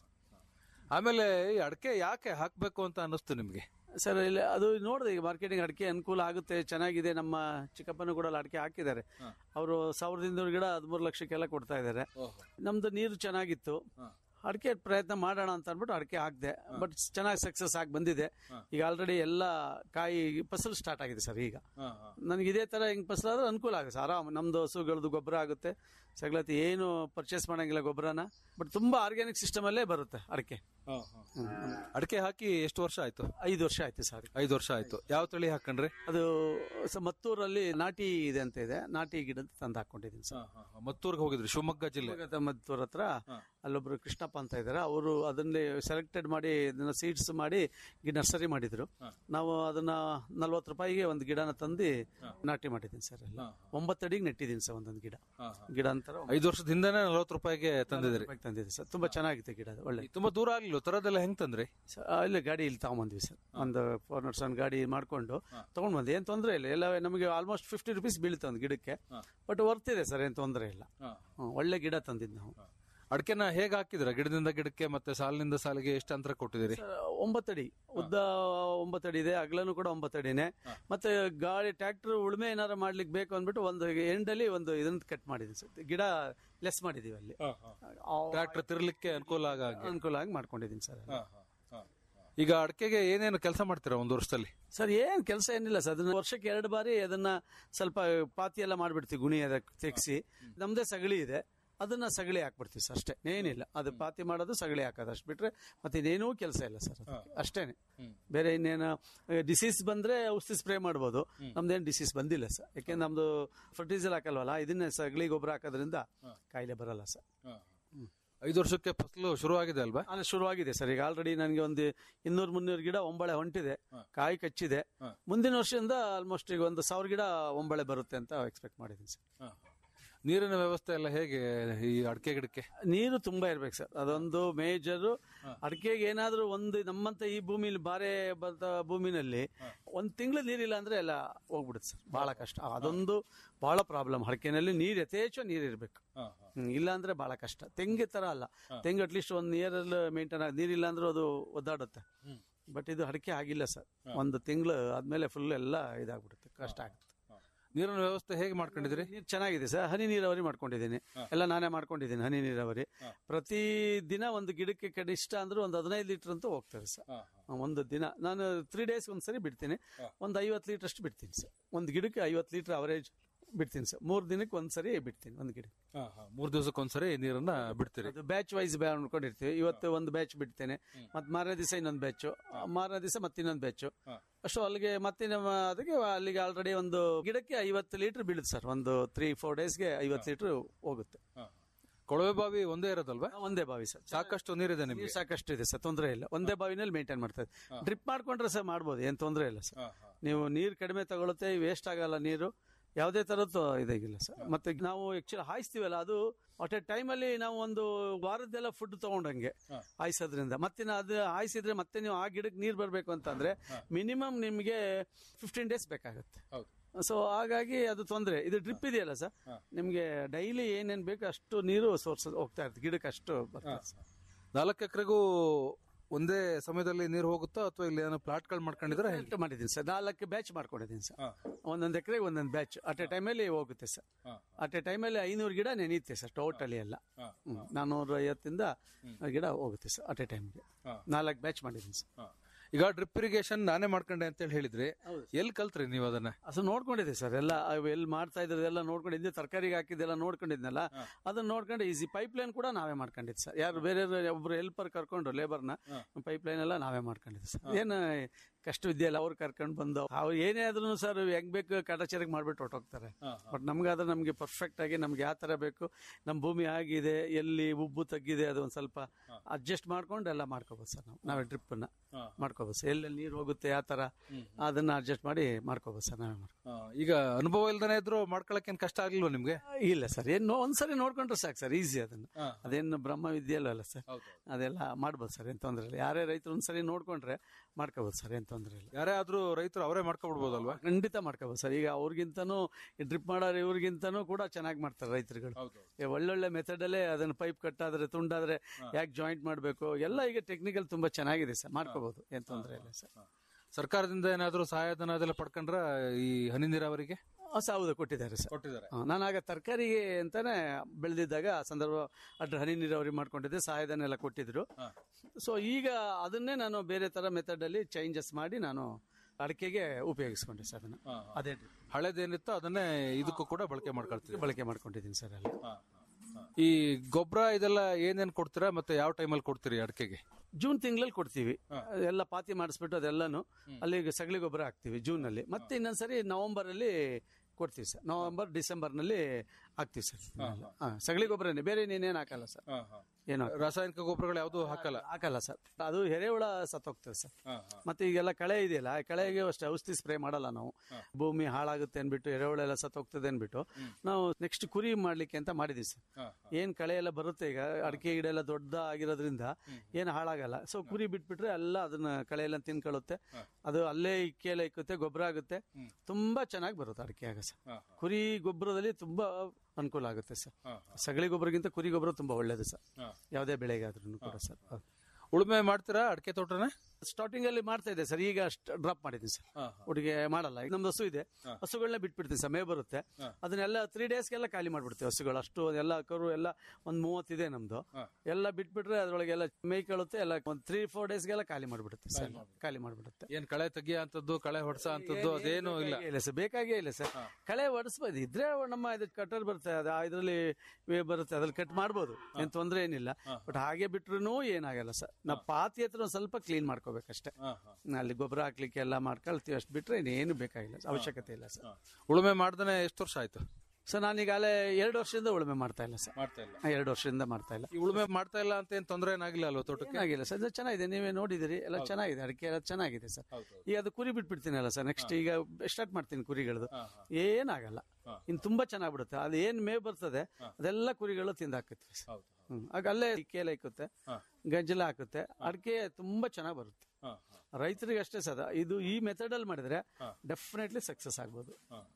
S9: ಆಮೇಲೆ ಈ ಅಡಕೆ ಯಾಕೆ ಹಾಕ್ಬೇಕು ಅಂತ ಅನ್ನಿಸ್ತು ನಿಮ್ಗೆ
S10: ಸರ್ ಇಲ್ಲಿ ಅದು ನೋಡಿದೆ ಈಗ ಮಾರ್ಕೆಟಿಂಗ್ ಅಡಿಕೆ ಅನುಕೂಲ ಆಗುತ್ತೆ ಚೆನ್ನಾಗಿದೆ ನಮ್ಮ ಚಿಕ್ಕಪ್ಪನೂ ಕೂಡ ಅಲ್ಲಿ ಅಡಿಕೆ ಹಾಕಿದ್ದಾರೆ ಅವರು ಸಾವಿರದ ಇನ್ನೂರು ಗಿಡ ಹದಿಮೂರು ಲಕ್ಷಕ್ಕೆಲ್ಲ ಕೊಡ್ತಾ ಇದ್ದಾರೆ ನಮ್ದು ನೀರು ಚೆನ್ನಾಗಿತ್ತು ಅಡಿಕೆ ಪ್ರಯತ್ನ ಮಾಡೋಣ ಅಂತ ಅಂದ್ಬಿಟ್ಟು ಅಡಿಕೆ ಹಾಕಿದೆ ಬಟ್ ಚೆನ್ನಾಗಿ ಸಕ್ಸಸ್ ಆಗಿ ಬಂದಿದೆ ಈಗ ಆಲ್ರೆಡಿ ಎಲ್ಲ ಕಾಯಿ ಫಸಲು ಸ್ಟಾರ್ಟ್ ಆಗಿದೆ ಸರ್ ಈಗ ನನಗೆ ಇದೇ ತರ ಹಿಂಗ್ ಫಸಲು ಆದ್ರೆ ಅನುಕೂಲ ಆಗುತ್ತೆ ಸರ್ ಆರಾಮ್ ನಮ್ದು ಹಸುಗಳದ್ದು ಗೊಬ್ಬರ ಆಗುತ್ತೆ ಸಗಲತಿ ಏನು ಪರ್ಚೇಸ್ ಮಾಡಂಗಿಲ್ಲ ಗೊಬ್ಬರನ ಬಟ್ ತುಂಬಾ ಆರ್ಗ್ಯಾನಿಕ್ ಸಿಸ್ಟಮ್ ಅಲ್ಲೇ ಬರುತ್ತೆ ಅಡಿಕೆ
S9: ಅಡಕೆ ಹಾಕಿ ಎಷ್ಟು ವರ್ಷ ಆಯ್ತು
S10: ಐದು ವರ್ಷ ಆಯ್ತು ಸರ್
S9: ಐದು ವರ್ಷ ಆಯ್ತು ಯಾವ ತಳಿ ಹಾಕೊಂಡ್ರಿ
S10: ಅದು ಸ- ಮತ್ತೂರಲ್ಲಿ ನಾಟಿ ಇದೆ ಅಂತ ಇದೆ ನಾಟಿ ಗಿಡ ತಂದು ಹಾಕೊಂಡಿದ್ದೀನಿ ಸರ್
S9: ಮತ್ತೂರ್ಗೆ ಹೋಗಿದ್ರಿ ಶಿವಮೊಗ್ಗ ಜಿಲ್ಲೆ
S10: ಶಿವಮೊಗ್ಗದ ಮತ್ತೂರ್ ಹತ್ರ ಅಲ್ಲೊಬ್ರು ಕೃಷ್ಣಪ್ಪ ಅಂತ ಇದ್ದಾರೆ ಅವರು ಅದನ್ನೇ ಸೆಲೆಕ್ಟೆಡ್ ಮಾಡಿ ಅದನ್ನ ಸೀಡ್ಸ್ ಮಾಡಿ ಗಿ- ನರ್ಸರಿ ಮಾಡಿದ್ರು ನಾವು ಅದನ್ನ ನಲ್ವತ್ತು ರೂಪಾಯಿಗೆ ಒಂದು ಗಿಡನ ತಂದು ನಾಟಿ ಮಾಡಿದ್ದೀನಿ ಸರ್ ಎಲ್ಲ ಒಂಬತ್ತು ಅಡಿಗೆ ನೆಟ್ಟಿದ್ದೀನಿ ಸರ್ ಒಂದೊಂದು ಗಿಡ ಗಿಡ ಅಂತರ
S9: ಐದು ವರ್ಷದ ಹಿಂದೆನೆ ನಲವತ್ತು ರೂಪಾಯಿಗೆ ತಂದಿದ್ರಿ
S10: ತಂದಿದೆ ಸರ್ ತುಂಬಾ ಚೆನ್ನಾಗಿದೆ ಗಿಡ ಅದು, ಒಳ್ಳೆ
S9: ತುಂಬಾ ದೂರ ಆಗ್ಲಿಲ್ಲ ತರದೆಲ್ಲ ಹೆಂಗ್ ತಂದ್ರಿ
S10: ಸ- ಆ, ಇಲ್ಲಿ ಗಾಡಿ ಇಲ್ಲಿ ತಗೊಂಬಂದ್ವಿ ಸರ್ ಒಂದು ಫೋರ್ ನಾಟ್ ಸೆವೆನ್ ಗಾಡಿ ಮಾಡ್ಕೊಂಡು ತಗೊಂಡ್ ಬಂದ್ವಿ ಏನ್ ತೊಂದರೆ ಇಲ್ಲ ಎಲ್ಲ ನಮಗೆ ಆಲ್ಮೋಸ್ಟ್ ಫಿಫ್ಟಿ ರುಪೀಸ್ ಬೀಳುತ್ತೆ ಒಂದು ಗಿಡಕ್ಕೆ ಬಟ್ ವರ್ತ್ ಇದೆ ಸರ್ ಏನ್ ತೊಂದರೆ ಇಲ್ಲ ಹ್ಮ್, ಒಳ್ಳೆ ಗಿಡ ತಂದಿದ್ದು ನಾವು
S9: ಅಡಿಕೆನ ಹೇಗೆ ಹಾಕಿದ್ರ ಗಿಡದಿಂದ ಗಿಡಕ್ಕೆ ಮತ್ತೆ ಸಾಲಿನಿಂದ ಸಾಲಿಗೆ ಎಷ್ಟು ಅಂತರ ಕೊಟ್ಟಿದ್ದೀರಿ
S10: ಸರ್, ಒಂಬತ್ತಡಿ ಉದ್ದ ಒಂಬತ್ತಡಿ ಇದೆ ಅಗಲನು ಕೂಡ ಒಂಬತ್ತಡಿನೇ ಮತ್ತೆ ಗಾಳಿ ಟ್ರ್ಯಾಕ್ಟರ್ ಉಳುಮೆ ಏನಾರು ಮಾಡ್ಲಿಕ್ಕೆ ಬೇಕು ಅಂದ್ಬಿಟ್ಟು ಒಂದು ಎಂಡಲ್ಲಿ ಒಂದು ಇದನ್ನ ಕಟ್ ಮಾಡಿದೀವಿ ಸರ್ ಗಿಡ ಲೆಸ್ ಮಾಡಿದೀವಿ ಅಲ್ಲಿ
S9: ಟ್ರಾಕ್ಟರ್ ತಿರ್ಲಿಕ್ಕೆ ಅನುಕೂಲ ಆಗ ಹಾಗೆ.
S10: ಅನುಕೂಲ ಆಗಿ ಮಾಡ್ಕೊಂಡಿದ್ದೀನಿ ಸರ್
S9: ಈಗ ಅಡಿಕೆಗೆ ಏನೇನು ಕೆಲಸ ಮಾಡ್ತೀರಾ ಒಂದು ವರ್ಷದಲ್ಲಿ
S10: ಸರ್ ಏನ್ ಕೆಲಸ ಏನಿಲ್ಲ ಸರ್ ಅದನ್ನ ವರ್ಷಕ್ಕೆ ಎರಡು ಬಾರಿ ಅದನ್ನ ಸ್ವಲ್ಪ ಪಾತಿ ಎಲ್ಲ ಮಾಡ್ಬಿಡ್ತೀವಿ ಗುಣಿ ಅದಕ್ಕೆ ತೆಗ್ಸಿ ನಮ್ದೇ ಸಗಳಿ ಇದೆ ಅದನ್ನ ಸಗಳಿ ಹಾಕ್ಬಿಡ್ತೀವಿ ಸರ್ ಅಷ್ಟೇ ಏನಿಲ್ಲ ಅದು ಪಾತಿ ಮಾಡೋದು ಸಗಳಿ ಹಾಕೋದು ಅಷ್ಟು ಬಿಟ್ರೆ ಮತ್ತೆ ಇನ್ನೇನೂ ಕೆಲಸ ಇಲ್ಲ ಸರ್ ಅದಕ್ಕೆ. ಅಷ್ಟೇನೆ ಬೇರೆ ಇನ್ನೇನು ಡಿಸೀಸ್ ಬಂದ್ರೆ ಔಷಧಿ ಸ್ಪ್ರೇ ಮಾಡ್ಬೋದು ನಮ್ದೇನು ಡಿಸೀಸ್ ಬಂದಿಲ್ಲ ಸರ್ ಯಾಕೆಂದ್ರೆ ನಮ್ದು ಫರ್ಟಿಲೈಸರ್ ಹಾಕಲ್ವಲ್ಲ ಇದನ್ನೇ ಸಗಳಿ ಗೊಬ್ಬರ ಹಾಕೋದ್ರಿಂದ ಕಾಯಿಲೆ ಬರಲ್ಲ ಸರ್
S9: ಐದು ವರ್ಷಕ್ಕೆ ಫಸಲು ಶುರುವಾಗಿದೆ ಅಲ್ವಾ
S10: ಅಲ್ಲ ಶುರುವಾಗಿದೆ ಸರ್ ಈಗ ಆಲ್ರೆಡಿ ನನಗೆ ಒಂದು ಇನ್ನೂರು ಮುನ್ನೂರು ಗಿಡ ಒಂಬಳೆ ಹೊಂಟಿದೆ ಕಾಯಿ ಕಚ್ಚಿದೆ ಮುಂದಿನ ವರ್ಷದಿಂದ ಆಲ್ಮೋಸ್ಟ್ ಈಗ ಒಂದು ಸಾವಿರ ಗಿಡ ಒಂಬಳೆ ಬರುತ್ತೆ ಅಂತ ಎಕ್ಸ್ಪೆಕ್ಟ್ ಮಾಡಿದ್ದೀನಿ ಸರ್
S9: ನೀರಿನ ವ್ಯವಸ್ಥೆ ಎಲ್ಲ ಹೇಗೆ ಈ ಅಡಿಕೆ ಗಿಡಕ್ಕೆ
S10: ನೀರು ತುಂಬಾ ಇರ್ಬೇಕು ಸರ್ ಅದೊಂದು ಮೇಜರ್ ಅಡಿಕೆಗೆ ಏನಾದ್ರೂ ಒಂದು ನಮ್ಮಂತ ಈ ಭೂಮಿಲಿ ಬಾರೆ ಬಂದ ಭೂಮಿನಲ್ಲಿ ಒಂದ್ ತಿಂಗಳು ನೀರಿಲ್ಲ ಅಂದ್ರೆ ಎಲ್ಲ ಹೋಗ್ಬಿಡುತ್ತೆ ಸರ್ ಬಹಳ ಕಷ್ಟ ಅದೊಂದು ಬಹಳ ಪ್ರಾಬ್ಲಮ್ ಅಡಿಕೆನಲ್ಲಿ ನೀರು ಯಥೇಚ್ಛ ನೀರು ಇರ್ಬೇಕು ಹ್ಮ್, ಇಲ್ಲ ಅಂದ್ರೆ ಬಹಳ ಕಷ್ಟ ತೆಂಗಿ ತರ ಅಲ್ಲ ತೆಂಗು ಅಟ್ಲೀಸ್ಟ್ ಒಂದ್ ನೀರಲ್ಲಿ ಮೇಂಟೈನ್ ಆಗ ನೀರಿಲ್ಲ ಅಂದ್ರೆ ಅದು ಒದ್ದಾಡುತ್ತೆ ಬಟ್ ಇದು ಅಡಿಕೆ ಆಗಿಲ್ಲ ಸರ್ ಒಂದು ತಿಂಗಳು ಆದ್ಮೇಲೆ ಫುಲ್ ಎಲ್ಲ ಇದಾಗ್ಬಿಡುತ್ತೆ ಕಷ್ಟ ಆಗುತ್ತೆ
S9: ನೀರಿನ ವ್ಯವಸ್ಥೆ ಹೇಗೆ ಮಾಡ್ಕೊಂಡಿದ್ರಿ
S10: ನೀರು ಚೆನ್ನಾಗಿದೆ ಸರ್ ಹನಿ ನೀರಾವರಿ ಮಾಡ್ಕೊಂಡಿದ್ದೀನಿ ಎಲ್ಲ ನಾನೇ ಮಾಡ್ಕೊಂಡಿದ್ದೀನಿ ಹನಿ ನೀರಾವರಿ ಪ್ರತಿ ದಿನ ಒಂದು ಗಿಡಕ್ಕೆ ಕನಿಷ್ಠ ಅಂದ್ರೆ ಒಂದು ಹದಿನೈದು ಲೀಟರ್ ಅಂತೂ ಹೋಗ್ತದೆ ಸರ್ ಒಂದು ದಿನ ನಾನು ತ್ರೀ ಡೇಸ್ ಒಂದ್ಸರಿ ಬಿಡ್ತೀನಿ ಒಂದು ಐವತ್ತು ಲೀಟರ್ ಅಷ್ಟು ಬಿಡ್ತೀನಿ ಸರ್ ಒಂದು ಗಿಡಕ್ಕೆ ಐವತ್ತು ಲೀಟರ್ ಅವರೇಜ್ ಬಿಡ್ತೀನಿ ಸರ್ ಮೂರು ದಿನಕ್ಕೆ ಒಂದ್ಸರಿ ಬಿಡ್ತೀನಿ ಒಂದು ಗಿಡ
S9: ಮೂರ್ ದಿವಸಕ್ಕೊಂದ್ಸರಿ ನೀರನ್ನ ಬಿಡ್ತೀರಿ
S10: ಅದು ಬ್ಯಾಚ್ ವೈಸ್ ಮಾಡ್ಕೊಂಡಿರ್ತೀವಿ ಇವತ್ತು ಒಂದು ಬ್ಯಾಚ್ ಬಿಡ್ತೇನೆ ಮತ್ತೆ ಮಾರನೇ ದಿವಸ ಇನ್ನೊಂದು ಬ್ಯಾಚ್ ಮಾರನೇ ದಿವಸ ಮತ್ತೆ ಇನ್ನೊಂದು ಬ್ಯಾಚ್ ಅಷ್ಟು ಅಲ್ಲಿಗೆ ಮತ್ತೆ ನಮ್ಮ ಅದಕ್ಕೆ ಅಲ್ಲಿಗೆ ಆಲ್ರೆಡಿ ಒಂದು ಗಿಡಕ್ಕೆ ಐವತ್ತು ಲೀಟರ್ ಬೀಳುತ್ತೆ ಸರ್ ಒಂದು ತ್ರೀ ಫೋರ್ ಡೇಸ್ಗೆ ಐವತ್ತು ಲೀಟರ್ ಹೋಗುತ್ತೆ
S9: ಕೊಳವೆ ಬಾವಿ ಒಂದೇ ಇರೋದಲ್ವಾ
S10: ಒಂದೇ ಬಾವಿ ಸರ್
S9: ಸಾಕಷ್ಟು ನೀರಿದೆ ನಿಮ್ಗೆ
S10: ನೀರು ಸಾಕಷ್ಟು ಇದೆ ಸರ್ ತೊಂದರೆ ಇಲ್ಲ ಒಂದೇ ಬಾವಿನಲ್ಲಿ ಮೇಂಟೈನ್ ಮಾಡ್ತಾ ಇದ್ದೀವಿ ಡ್ರಿಪ್ ಮಾಡ್ಕೊಂಡ್ರೆ ಸರ್ ಮಾಡ್ಬೋದು ಏನ್ ತೊಂದರೆ ಇಲ್ಲ ಸರ್ ನೀವು ನೀರು ಕಡಿಮೆ ತಗೊಳುತ್ತೆ ವೇಸ್ಟ್ ಆಗಲ್ಲ ನೀರು ಯಾವುದೇ ತರದ್ದು ಇದಾಗಿಲ್ಲ ಸರ್ ಮತ್ತೆ ನಾವು ಆಕ್ಚುಲಿ ಹಾಯಿಸ್ತೀವಲ್ಲ ಅದು ಅಟ್ ಎ ಟೈಮಲ್ಲಿ ನಾವು ಒಂದು ವಾರದ್ದೆಲ್ಲ ಫುಡ್ ತಗೊಂಡಂಗೆ ಹಾಯಿಸೋದ್ರಿಂದ ಮತ್ತೆ ನಾ ಅದು ಹಾಯಿಸಿದ್ರೆ ಮತ್ತೆ ನೀವು ಆ ಗಿಡಕ್ಕೆ ನೀರು ಬರಬೇಕು ಅಂತಂದ್ರೆ ಮಿನಿಮಮ್ ನಿಮಗೆ ಫಿಫ್ಟೀನ್ ಡೇಸ್ ಬೇಕಾಗುತ್ತೆ ಸೊ ಹಾಗಾಗಿ ಅದು ತೊಂದರೆ ಇದು ಡ್ರಿಪ್ ಇದೆಯಲ್ಲ ಸರ್ ನಿಮ್ಗೆ ಡೈಲಿ ಏನೇನ್ ಬೇಕು ಅಷ್ಟು ನೀರು ಸೋರ್ಸ್ ಹೋಗ್ತಾ ಇರ್ತದೆ ಗಿಡಕ್ಕೆ ಅಷ್ಟು ಬರ್ತದೆ ಸರ್
S9: ನಾಲ್ಕು ಎಕರೆಗೂ ಒಂದೇ ಸಮಯದಲ್ಲಿ ನೀರು ಹೋಗುತ್ತಾ ಅಥವಾ ಇಲ್ಲಿ ಏನೋ ಪ್ಲಾಟ್ಗಳು ಮಾಡ್ಕೊಂಡಿದ್ರೆ
S10: ಎಂಟು ಮಾಡಿದ್ದೀನಿ ಸರ್ ನಾಲ್ಕು ಬ್ಯಾಚ್ ಮಾಡ್ಕೊಂಡಿದ್ದೀನಿ ಸರ್ ಒಂದೊಂದು ಎಕರೆಗೆ ಒಂದೊಂದು ಬ್ಯಾಚ್ ಅಟ್ ಎ ಟೈಮಲ್ಲಿ ಹೋಗುತ್ತೆ ಸರ್ ಅಟ್ ಎ ಟೈಮಲ್ಲಿ ಐನೂರು ಗಿಡ ನೆನೆಯುತ್ತೆ ಸರ್ ಟೋಟಲಿ ಎಲ್ಲ ಹ್ಮ್. ನಾನ್ನೂರ ಐವತ್ತಿಂದ ಗಿಡ ಹೋಗುತ್ತೆ ಸರ್ ಅಟ್ ಎ ಟೈಮ್ಗೆ ನಾಲ್ಕು ಬ್ಯಾಚ್ ಮಾಡಿದ್ದೀನಿ ಸರ್
S9: ಈಗ ಡ್ರಿಪ್ ಇರಿಗೇಷನ್ ನಾನೇ ಮಾಡ್ಕೊಂಡೆ ಅಂತ ಹೇಳಿ ಹೇಳಿದ್ರಿ ಎಲ್ಲಿ ಕಲ್ತ್ರಿ ನೀವು ಅದನ್ನ
S10: ಅದು ನೋಡ್ಕೊಂಡಿದ್ದೆ ಸರ್ ಎಲ್ಲ ಅವು ಎಲ್ಲಿ ಮಾಡ್ತಾ ಇದ್ರದೆಲ್ಲ ನೋಡ್ಕೊಂಡಿದ್ದೆ ತರಕಾರಿಗೆ ಹಾಕಿದ್ದೆಲ್ಲ ನೋಡ್ಕೊಂಡಿದ್ನಲ್ಲ ಅದನ್ನ ನೋಡ್ಕೊಂಡು ಈಸಿ ಪೈಪ್ ಲೈನ್ ಕೂಡ ನಾವೇ ಮಾಡ್ಕೊಂಡಿದ್ದು ಸರ್ ಯಾರು ಬೇರೆ ಒಬ್ರು ಹೆಲ್ಪರ್ ಕರ್ಕೊಂಡು ಲೇಬರ್ನ ಪೈಪ್ ಲೈನ್ ಎಲ್ಲ ನಾವೇ ಮಾಡ್ಕೊಂಡಿದ್ದೆ ಸರ್ ಏನು ಕಷ್ಟ ಇದೆಯಲ್ಲ ಅವ್ರು ಕರ್ಕೊಂಡು ಬಂದು ಅವ್ರು ಏನೇ ಆದ್ರೂ ಸರ್ ಹೆಂಗ್ ಬೇಕು ಕಾಟಾಚಾರಿಗೆ ಮಾಡ್ಬಿಟ್ಟು ಹೊಟ್ಟೋಗ್ತಾರೆ ಬಟ್ ನಮ್ಗಾದ್ರೆ ನಮ್ಗೆ ಪರ್ಫೆಕ್ಟ್ ಆಗಿ ನಮ್ಗೆ ಯಾವ ತರ ಬೇಕು ನಮ್ಮ ಭೂಮಿ ಆಗಿದೆ ಎಲ್ಲಿ ಉಬ್ಬು ತಗ್ಗಿದೆ ಅದು ಒಂದ್ ಸ್ವಲ್ಪ ಅಡ್ಜಸ್ಟ್ ಮಾಡ್ಕೊಂಡು ಎಲ್ಲ ಮಾಡ್ಕೋಬಹುದು ಸರ್ ನಾವು ನಾವೇ ಡ್ರಿಪ್ ನ ಮಾಡ್ಕೋಬಹುದು ಸರ್ ಎಲ್ಲೆಲ್ಲಿ ನೀರು ಹೋಗುತ್ತೆ ಯಾವ ತರ ಅದನ್ನ ಅಡ್ಜಸ್ಟ್ ಮಾಡಿ ಮಾಡ್ಕೋಬಹುದು ಸರ್ ನಾವೇ ಮಾಡ್ಕೊ
S9: ಆ, ಈಗ ಅನುಭವ ಇಲ್ದೇನೆ ಇದ್ರು ಮಾಡ್ಕೊಳಕ್ ಏನ್ ಕಷ್ಟ ಆಗ್ಲಿಲ್ವಾ ನಿಮ್ಗೆ
S10: ಇಲ್ಲ ಸರ್ ಏನು ಒಂದ್ಸರಿ ನೋಡ್ಕೊಂಡ್ರೆ ಸಾಕು ಸರ್ ಈಸಿ ಅದನ್ನ ಅದೇನು ಬ್ರಹ್ಮ ವಿದ್ಯೆ ಅಲ್ಲ ಸರ್ ಅದೆಲ್ಲ ಮಾಡ್ಬೋದು ಸರ್ ಏನ್ ತೊಂದ್ರೆ ಇಲ್ಲ ಯಾರೇ ರೈತರು ಒಂದ್ಸರಿ ನೋಡ್ಕೊಂಡ್ರೆ ಮಾಡ್ಕೋಬಹುದು ಸರ್ ಏನ್ ತೊಂದ್ರೆ ಇಲ್ಲ
S9: ಯಾರೇ ಆದ್ರೂ ರೈತರು ಅವರೇ ಮಾಡ್ಕೊಬಿಡ್ಬೋದಲ್ವಾ
S10: ಖಂಡಿತ ಮಾಡ್ಕೋಬಹುದು ಸರ್ ಈಗ ಅವ್ರಿಗಿಂತನೂ ಡ್ರಿಪ್ ಮಾಡೋರು ಇವ್ರಿಗಿಂತನೂ ಕೂಡ ಚೆನ್ನಾಗಿ ಮಾಡ್ತಾರೆ ರೈತರುಗಳು ಏ, ಒಳ್ಳೊಳ್ಳೆ ಮೆಥಡ್ ಅಲ್ಲೇ ಅದನ್ನ ಪೈಪ್ ಕಟ್ಟಾದ್ರೆ ತುಂಡಾದ್ರೆ ಯಾಕೆ ಜಾಯಿಂಟ್ ಮಾಡಬೇಕು ಎಲ್ಲ ಈಗ ಟೆಕ್ನಿಕಲ್ ತುಂಬಾ ಚೆನ್ನಾಗಿದೆ ಸರ್ ಮಾಡ್ಕೋಬಹುದು ಏನ್ ತೊಂದ್ರೆ ಇಲ್ಲ ಸರ್
S9: ಸರ್ಕಾರದಿಂದ ಏನಾದ್ರೂ ಸಹಾಯಧನ ಅದೆಲ್ಲ ಪಡ್ಕೊಂಡ್ರ ಈ ಹನಿ ನೀರಾವರಿಗೆ
S10: ಹೊಸ ಹೌದು ಕೊಟ್ಟಿದ್ದಾರೆ ಸರ್
S9: ಕೊಟ್ಟಿದ್ದಾರೆ
S10: ಹಾ, ನಾನು ಆಗ ತರಕಾರಿಗೆ ಅಂತಾನೆ ಬೆಳೆದಿದ್ದಾಗ ಆ ಸಂದರ್ಭ ಅದ್ರ ಹನಿ ನೀರಾವರಿ ಮಾಡ್ಕೊಂಡಿದ್ದೆ ಸಹಾಯಧನ ಎಲ್ಲ ಕೊಟ್ಟಿದ್ರು ಸೊ ಈಗ ಅದನ್ನೇ ನಾನು ಬೇರೆ ತರ ಮೆಥಡ್ ಅಲ್ಲಿ ಚೇಂಜಸ್ ಮಾಡಿ ನಾನು ಅಡಿಕೆಗೆ ಉಪಯೋಗಿಸ್ಕೊಂಡೆ ಸರ್ ಅದನ್ನ ಅದೇ
S9: ಹಳೇದೇನಿತ್ತು ಅದನ್ನೇ ಇದಕ್ಕೂ ಕೂಡ ಬಳಕೆ ಮಾಡ್ಕೊಳ್ತೀವಿ
S10: ಬಳಕೆ ಮಾಡ್ಕೊಂಡಿದ್ದೀನಿ ಸರ್ ಅಲ್ಲಿ
S9: ಈ ಗೊಬ್ಬರ ಇದೆಲ್ಲ ಏನೇನ್ ಕೊಡ್ತೀರಾ ಮತ್ತೆ ಯಾವ ಟೈಮಲ್ಲಿ ಕೊಡ್ತೀರಿ ಅಡಿಕೆಗೆ
S10: ಜೂನ್ ತಿಂಗಳಲ್ಲಿ ಕೊಡ್ತೀವಿ ಎಲ್ಲ ಪಾತಿ ಮಾಡಿಸ್ಬಿಟ್ಟು ಅದೆಲ್ಲಾನು ಅಲ್ಲಿಗೆ ಸಗಳಿ ಗೊಬ್ಬರ ಹಾಕ್ತಿವಿ ಜೂನ್ ಅಲ್ಲಿ ಮತ್ತೆ ಇನ್ನೊಂದ್ಸರಿ ನವೆಂಬರ್ ಅಲ್ಲಿ ಕೊಡ್ತೀವಿ ಸರ್ ನವೆಂಬರ್ ಡಿಸೆಂಬರ್ ನಲ್ಲಿ ಹಾಕ್ತಿವಿ ಸರ್ ಹಾ, ಸಗಳಿ ಗೊಬ್ಬರನೇ ಬೇರೆ ಇನ್ನೇನು ಹಾಕಲ್ಲ ಸರ್ ಏನು
S9: ರಾಸಾಯನಿಕ ಗೊಬ್ಬರಗಳು ಯಾವ್ದು ಹಾಕಲ್ಲ
S10: ಹಾಕಲ್ಲ ಸರ್ ಅದು ಎರೆಹುಳ ಸತ್ತೋಗ್ತದೆ ಸರ್ ಮತ್ತೆ ಈಗೆಲ್ಲ ಕಳೆ ಇದೆಯಲ್ಲ ಆ ಕಳೆಗೆ ಅಷ್ಟೇ ಔಷಧಿ ಸ್ಪ್ರೇ ಮಾಡಲ್ಲ ನಾವು ಭೂಮಿ ಹಾಳಾಗುತ್ತೆ ಅನ್ಬಿಟ್ಟು ಎರೆಹುಳ ಎಲ್ಲ ಸತ್ತೋಗ್ತದೆ ಅನ್ಬಿಟ್ಟು ನಾವು ನೆಕ್ಸ್ಟ್ ಕುರಿ ಮಾಡ್ಲಿಕ್ಕೆ ಅಂತ ಮಾಡಿದೀವಿ ಸರ್ ಏನ್ ಕಳೆ ಎಲ್ಲ ಬರುತ್ತೆ ಈಗ ಅಡಿಕೆ ಗಿಡ ಎಲ್ಲ ದೊಡ್ಡ ಆಗಿರೋದ್ರಿಂದ ಏನು ಹಾಳಾಗಲ್ಲ ಸೊ ಕುರಿ ಬಿಟ್ಬಿಟ್ರೆ ಎಲ್ಲ ಅದನ್ನ ಕಳೆ ಎಲ್ಲ ತಿನ್ಕೊಳ್ಳುತ್ತೆ ಅದು ಅಲ್ಲೇ ಇಕ್ಕೆ ಎಲ್ಲ ಇಕ್ಕುತ್ತೆ ಗೊಬ್ಬರ ಆಗುತ್ತೆ ತುಂಬಾ ಚೆನ್ನಾಗಿ ಬರುತ್ತೆ ಅಡಿಕೆ ಆಗ ಸರ್ ಕುರಿ ಗೊಬ್ಬರದಲ್ಲಿ ತುಂಬಾ ಅನುಕೂಲ ಆಗುತ್ತೆ ಸರ್ ಸಗಳಿ ಗೊಬ್ಬರಗಿಂತ ಕುರಿ ಗೊಬ್ಬರ ತುಂಬಾ ಒಳ್ಳೇದು ಸರ್ ಯಾವುದೇ ಬೆಳೆಗಾದ್ರೂ ಕೂಡ ಸರ್ ಹೌದು.
S9: ಉಳುಮೆ ಮಾಡ್ತೀರಾ ಅಡಿಕೆ ತೋಟನ
S10: ಸ್ಟಾರ್ಟಿಂಗ್ ಅಲ್ಲಿ ಮಾಡ್ತಾ ಇದೆ ಸರ್ ಈಗ ಡ್ರಾಪ್ ಮಾಡಿದ್ದೀನಿ ಸರ್ ಹುಡುಗಿ ಮಾಡಲ್ಲ ಈಗ ನಮ್ದು ಹಸು ಇದೆ ಹಸುಗಳನ್ನ ಬಿಟ್ಬಿಡ್ತೀನಿ ಸರ್ ಮೇ ಬರುತ್ತೆ ಅದನ್ನೆಲ್ಲ ತ್ರೀ ಡೇಸ್ಗೆಲ್ಲ ಖಾಲಿ ಮಾಡ್ಬಿಡ್ತೀವಿ ಹಸುಗಳು ಅಷ್ಟು ಎಲ್ಲ ಕರು ಎಲ್ಲ ಒಂದ್ ಮೂವತ್ತಿದೆ ನಮ್ದು ಎಲ್ಲ ಬಿಟ್ಬಿಟ್ರೆ ಅದ್ರೊಳಗೆಲ್ಲ ಮೇ ಕೇಳುತ್ತೆ ಎಲ್ಲ ಒಂದ್ ತ್ರೀ ಫೋರ್ ಡೇಸ್ಗೆಲ್ಲ ಖಾಲಿ ಮಾಡ್ಬಿಡುತ್ತೆ ಸರ್ ಖಾಲಿ ಮಾಡ್ಬಿಡುತ್ತೆ
S9: ಏನ್ ಕಳೆ ತೆಗಿಯ ಅಂತದ್ದು ಕಳೆ ಹೊಡ್ಸ ಅಂತದ್ದು ಅದೇನು ಇಲ್ಲ
S10: ಇಲ್ಲ ಸರ್ ಬೇಕಾಗೇ ಇಲ್ಲ ಸರ್ ಕಳೆ ಒಡಿಸ್ಬೋದು ಇದ್ರೆ ನಮ್ಮ ಇದು ಕಟರ್ ಬರುತ್ತೆ ಅದು ಇದರಲ್ಲಿ ಬರುತ್ತೆ ಅದ್ರಲ್ಲಿ ಕಟ್ ಮಾಡ್ಬೋದು ಏನ್ ತೊಂದ್ರೆ ಏನಿಲ್ಲ ಬಟ್ ಹಾಗೆ ಬಿಟ್ರು ಏನಾಗಲ್ಲ ಸರ್ ನಾವು ಪಾತಿ ಹತ್ರ ಒಂದ್ ಸ್ವಲ್ಪ ಕ್ಲೀನ್ ಮಾಡ್ಕೋಬೇಕಷ್ಟೇ ಅಲ್ಲಿ ಗೊಬ್ಬರ ಹಾಕ್ಲಿಕ್ಕೆ ಎಲ್ಲ ಮಾಡ್ಕೊಳ್ತೀವಿ ಅಷ್ಟು ಬಿಟ್ರೆ ಇನ್ನೇನು ಬೇಕಾಗಿಲ್ಲ ಅವಶ್ಯಕತೆ ಇಲ್ಲ ಸರ್
S9: ಉಳುಮೆ ಮಾಡ್ದನೆ ಎಷ್ಟು ವರ್ಷ ಆಯ್ತು
S10: ಸರ್ ನಾನೀಗಾಗಲೇ ಎರಡು ವರ್ಷದಿಂದ ಉಳುಮೆ ಮಾಡ್ತಾ ಇಲ್ಲ ಸರ್
S9: ಮಾಡ್ತಾ ಇಲ್ಲ
S10: ಹಾ, ಎರಡು ವರ್ಷದಿಂದ ಮಾಡ್ತಾ ಇಲ್ಲ
S9: ಈ ಉಳುಮೆ ಮಾಡ್ತಾ ಇಲ್ಲ ಅಂತ ಏನ್ ತೊಂದರೆ ಏನಾಗಿಲ್ಲ ಅಲ್ವಾ ತೋಟಕ್ಕೆ
S10: ಏನಾಗಿಲ್ಲ ಸರ್ ಇದು ಚೆನ್ನಾಗಿದೆ ನೀವೇ ನೋಡಿದಿರಿ ಎಲ್ಲ ಚೆನ್ನಾಗಿದೆ ಅಡಿಕೆ ಎಲ್ಲ ಚೆನ್ನಾಗಿದೆ ಸರ್ ಈಗ ಅದು ಕುರಿ ಬಿಟ್ಬಿಡ್ತೀನಲ್ಲ ಸರ್ ನೆಕ್ಸ್ಟ್ ಈಗ ಸ್ಟಾರ್ಟ್ ಮಾಡ್ತೀನಿ ಕುರಿಗಳದು ಏನಾಗಲ್ಲ ಇನ್ನು ತುಂಬಾ ಚೆನ್ನಾಗ್ಬಿಡುತ್ತೆ ಅದು ಏನ್ ಮೇವ್ ಬರ್ತದೆ ಅದೆಲ್ಲ ಕುರಿಗಳು ತಿಂದಾಕತ್ವಿ ಸರ್ ಹ್ಮ್ ಆಗ ಅಲ್ಲೇ ಕೇಲ ಇಕ್ಕುತ್ತೆ ಗಂಜಲ ಹಾಕುತ್ತೆ ಅಡಿಕೆ ತುಂಬಾ ಚೆನ್ನಾಗಿ ಬರುತ್ತೆ ರೈತರಿಗೆ ಅಷ್ಟೇ ಸದ ಇದು ಈ ಮೆಥಡ್ ಅಲ್ಲಿ ಮಾಡಿದ್ರೆ ಡೆಫಿನೆಟ್ಲಿ ಸಕ್ಸಸ್ ಆಗ್ಬೋದು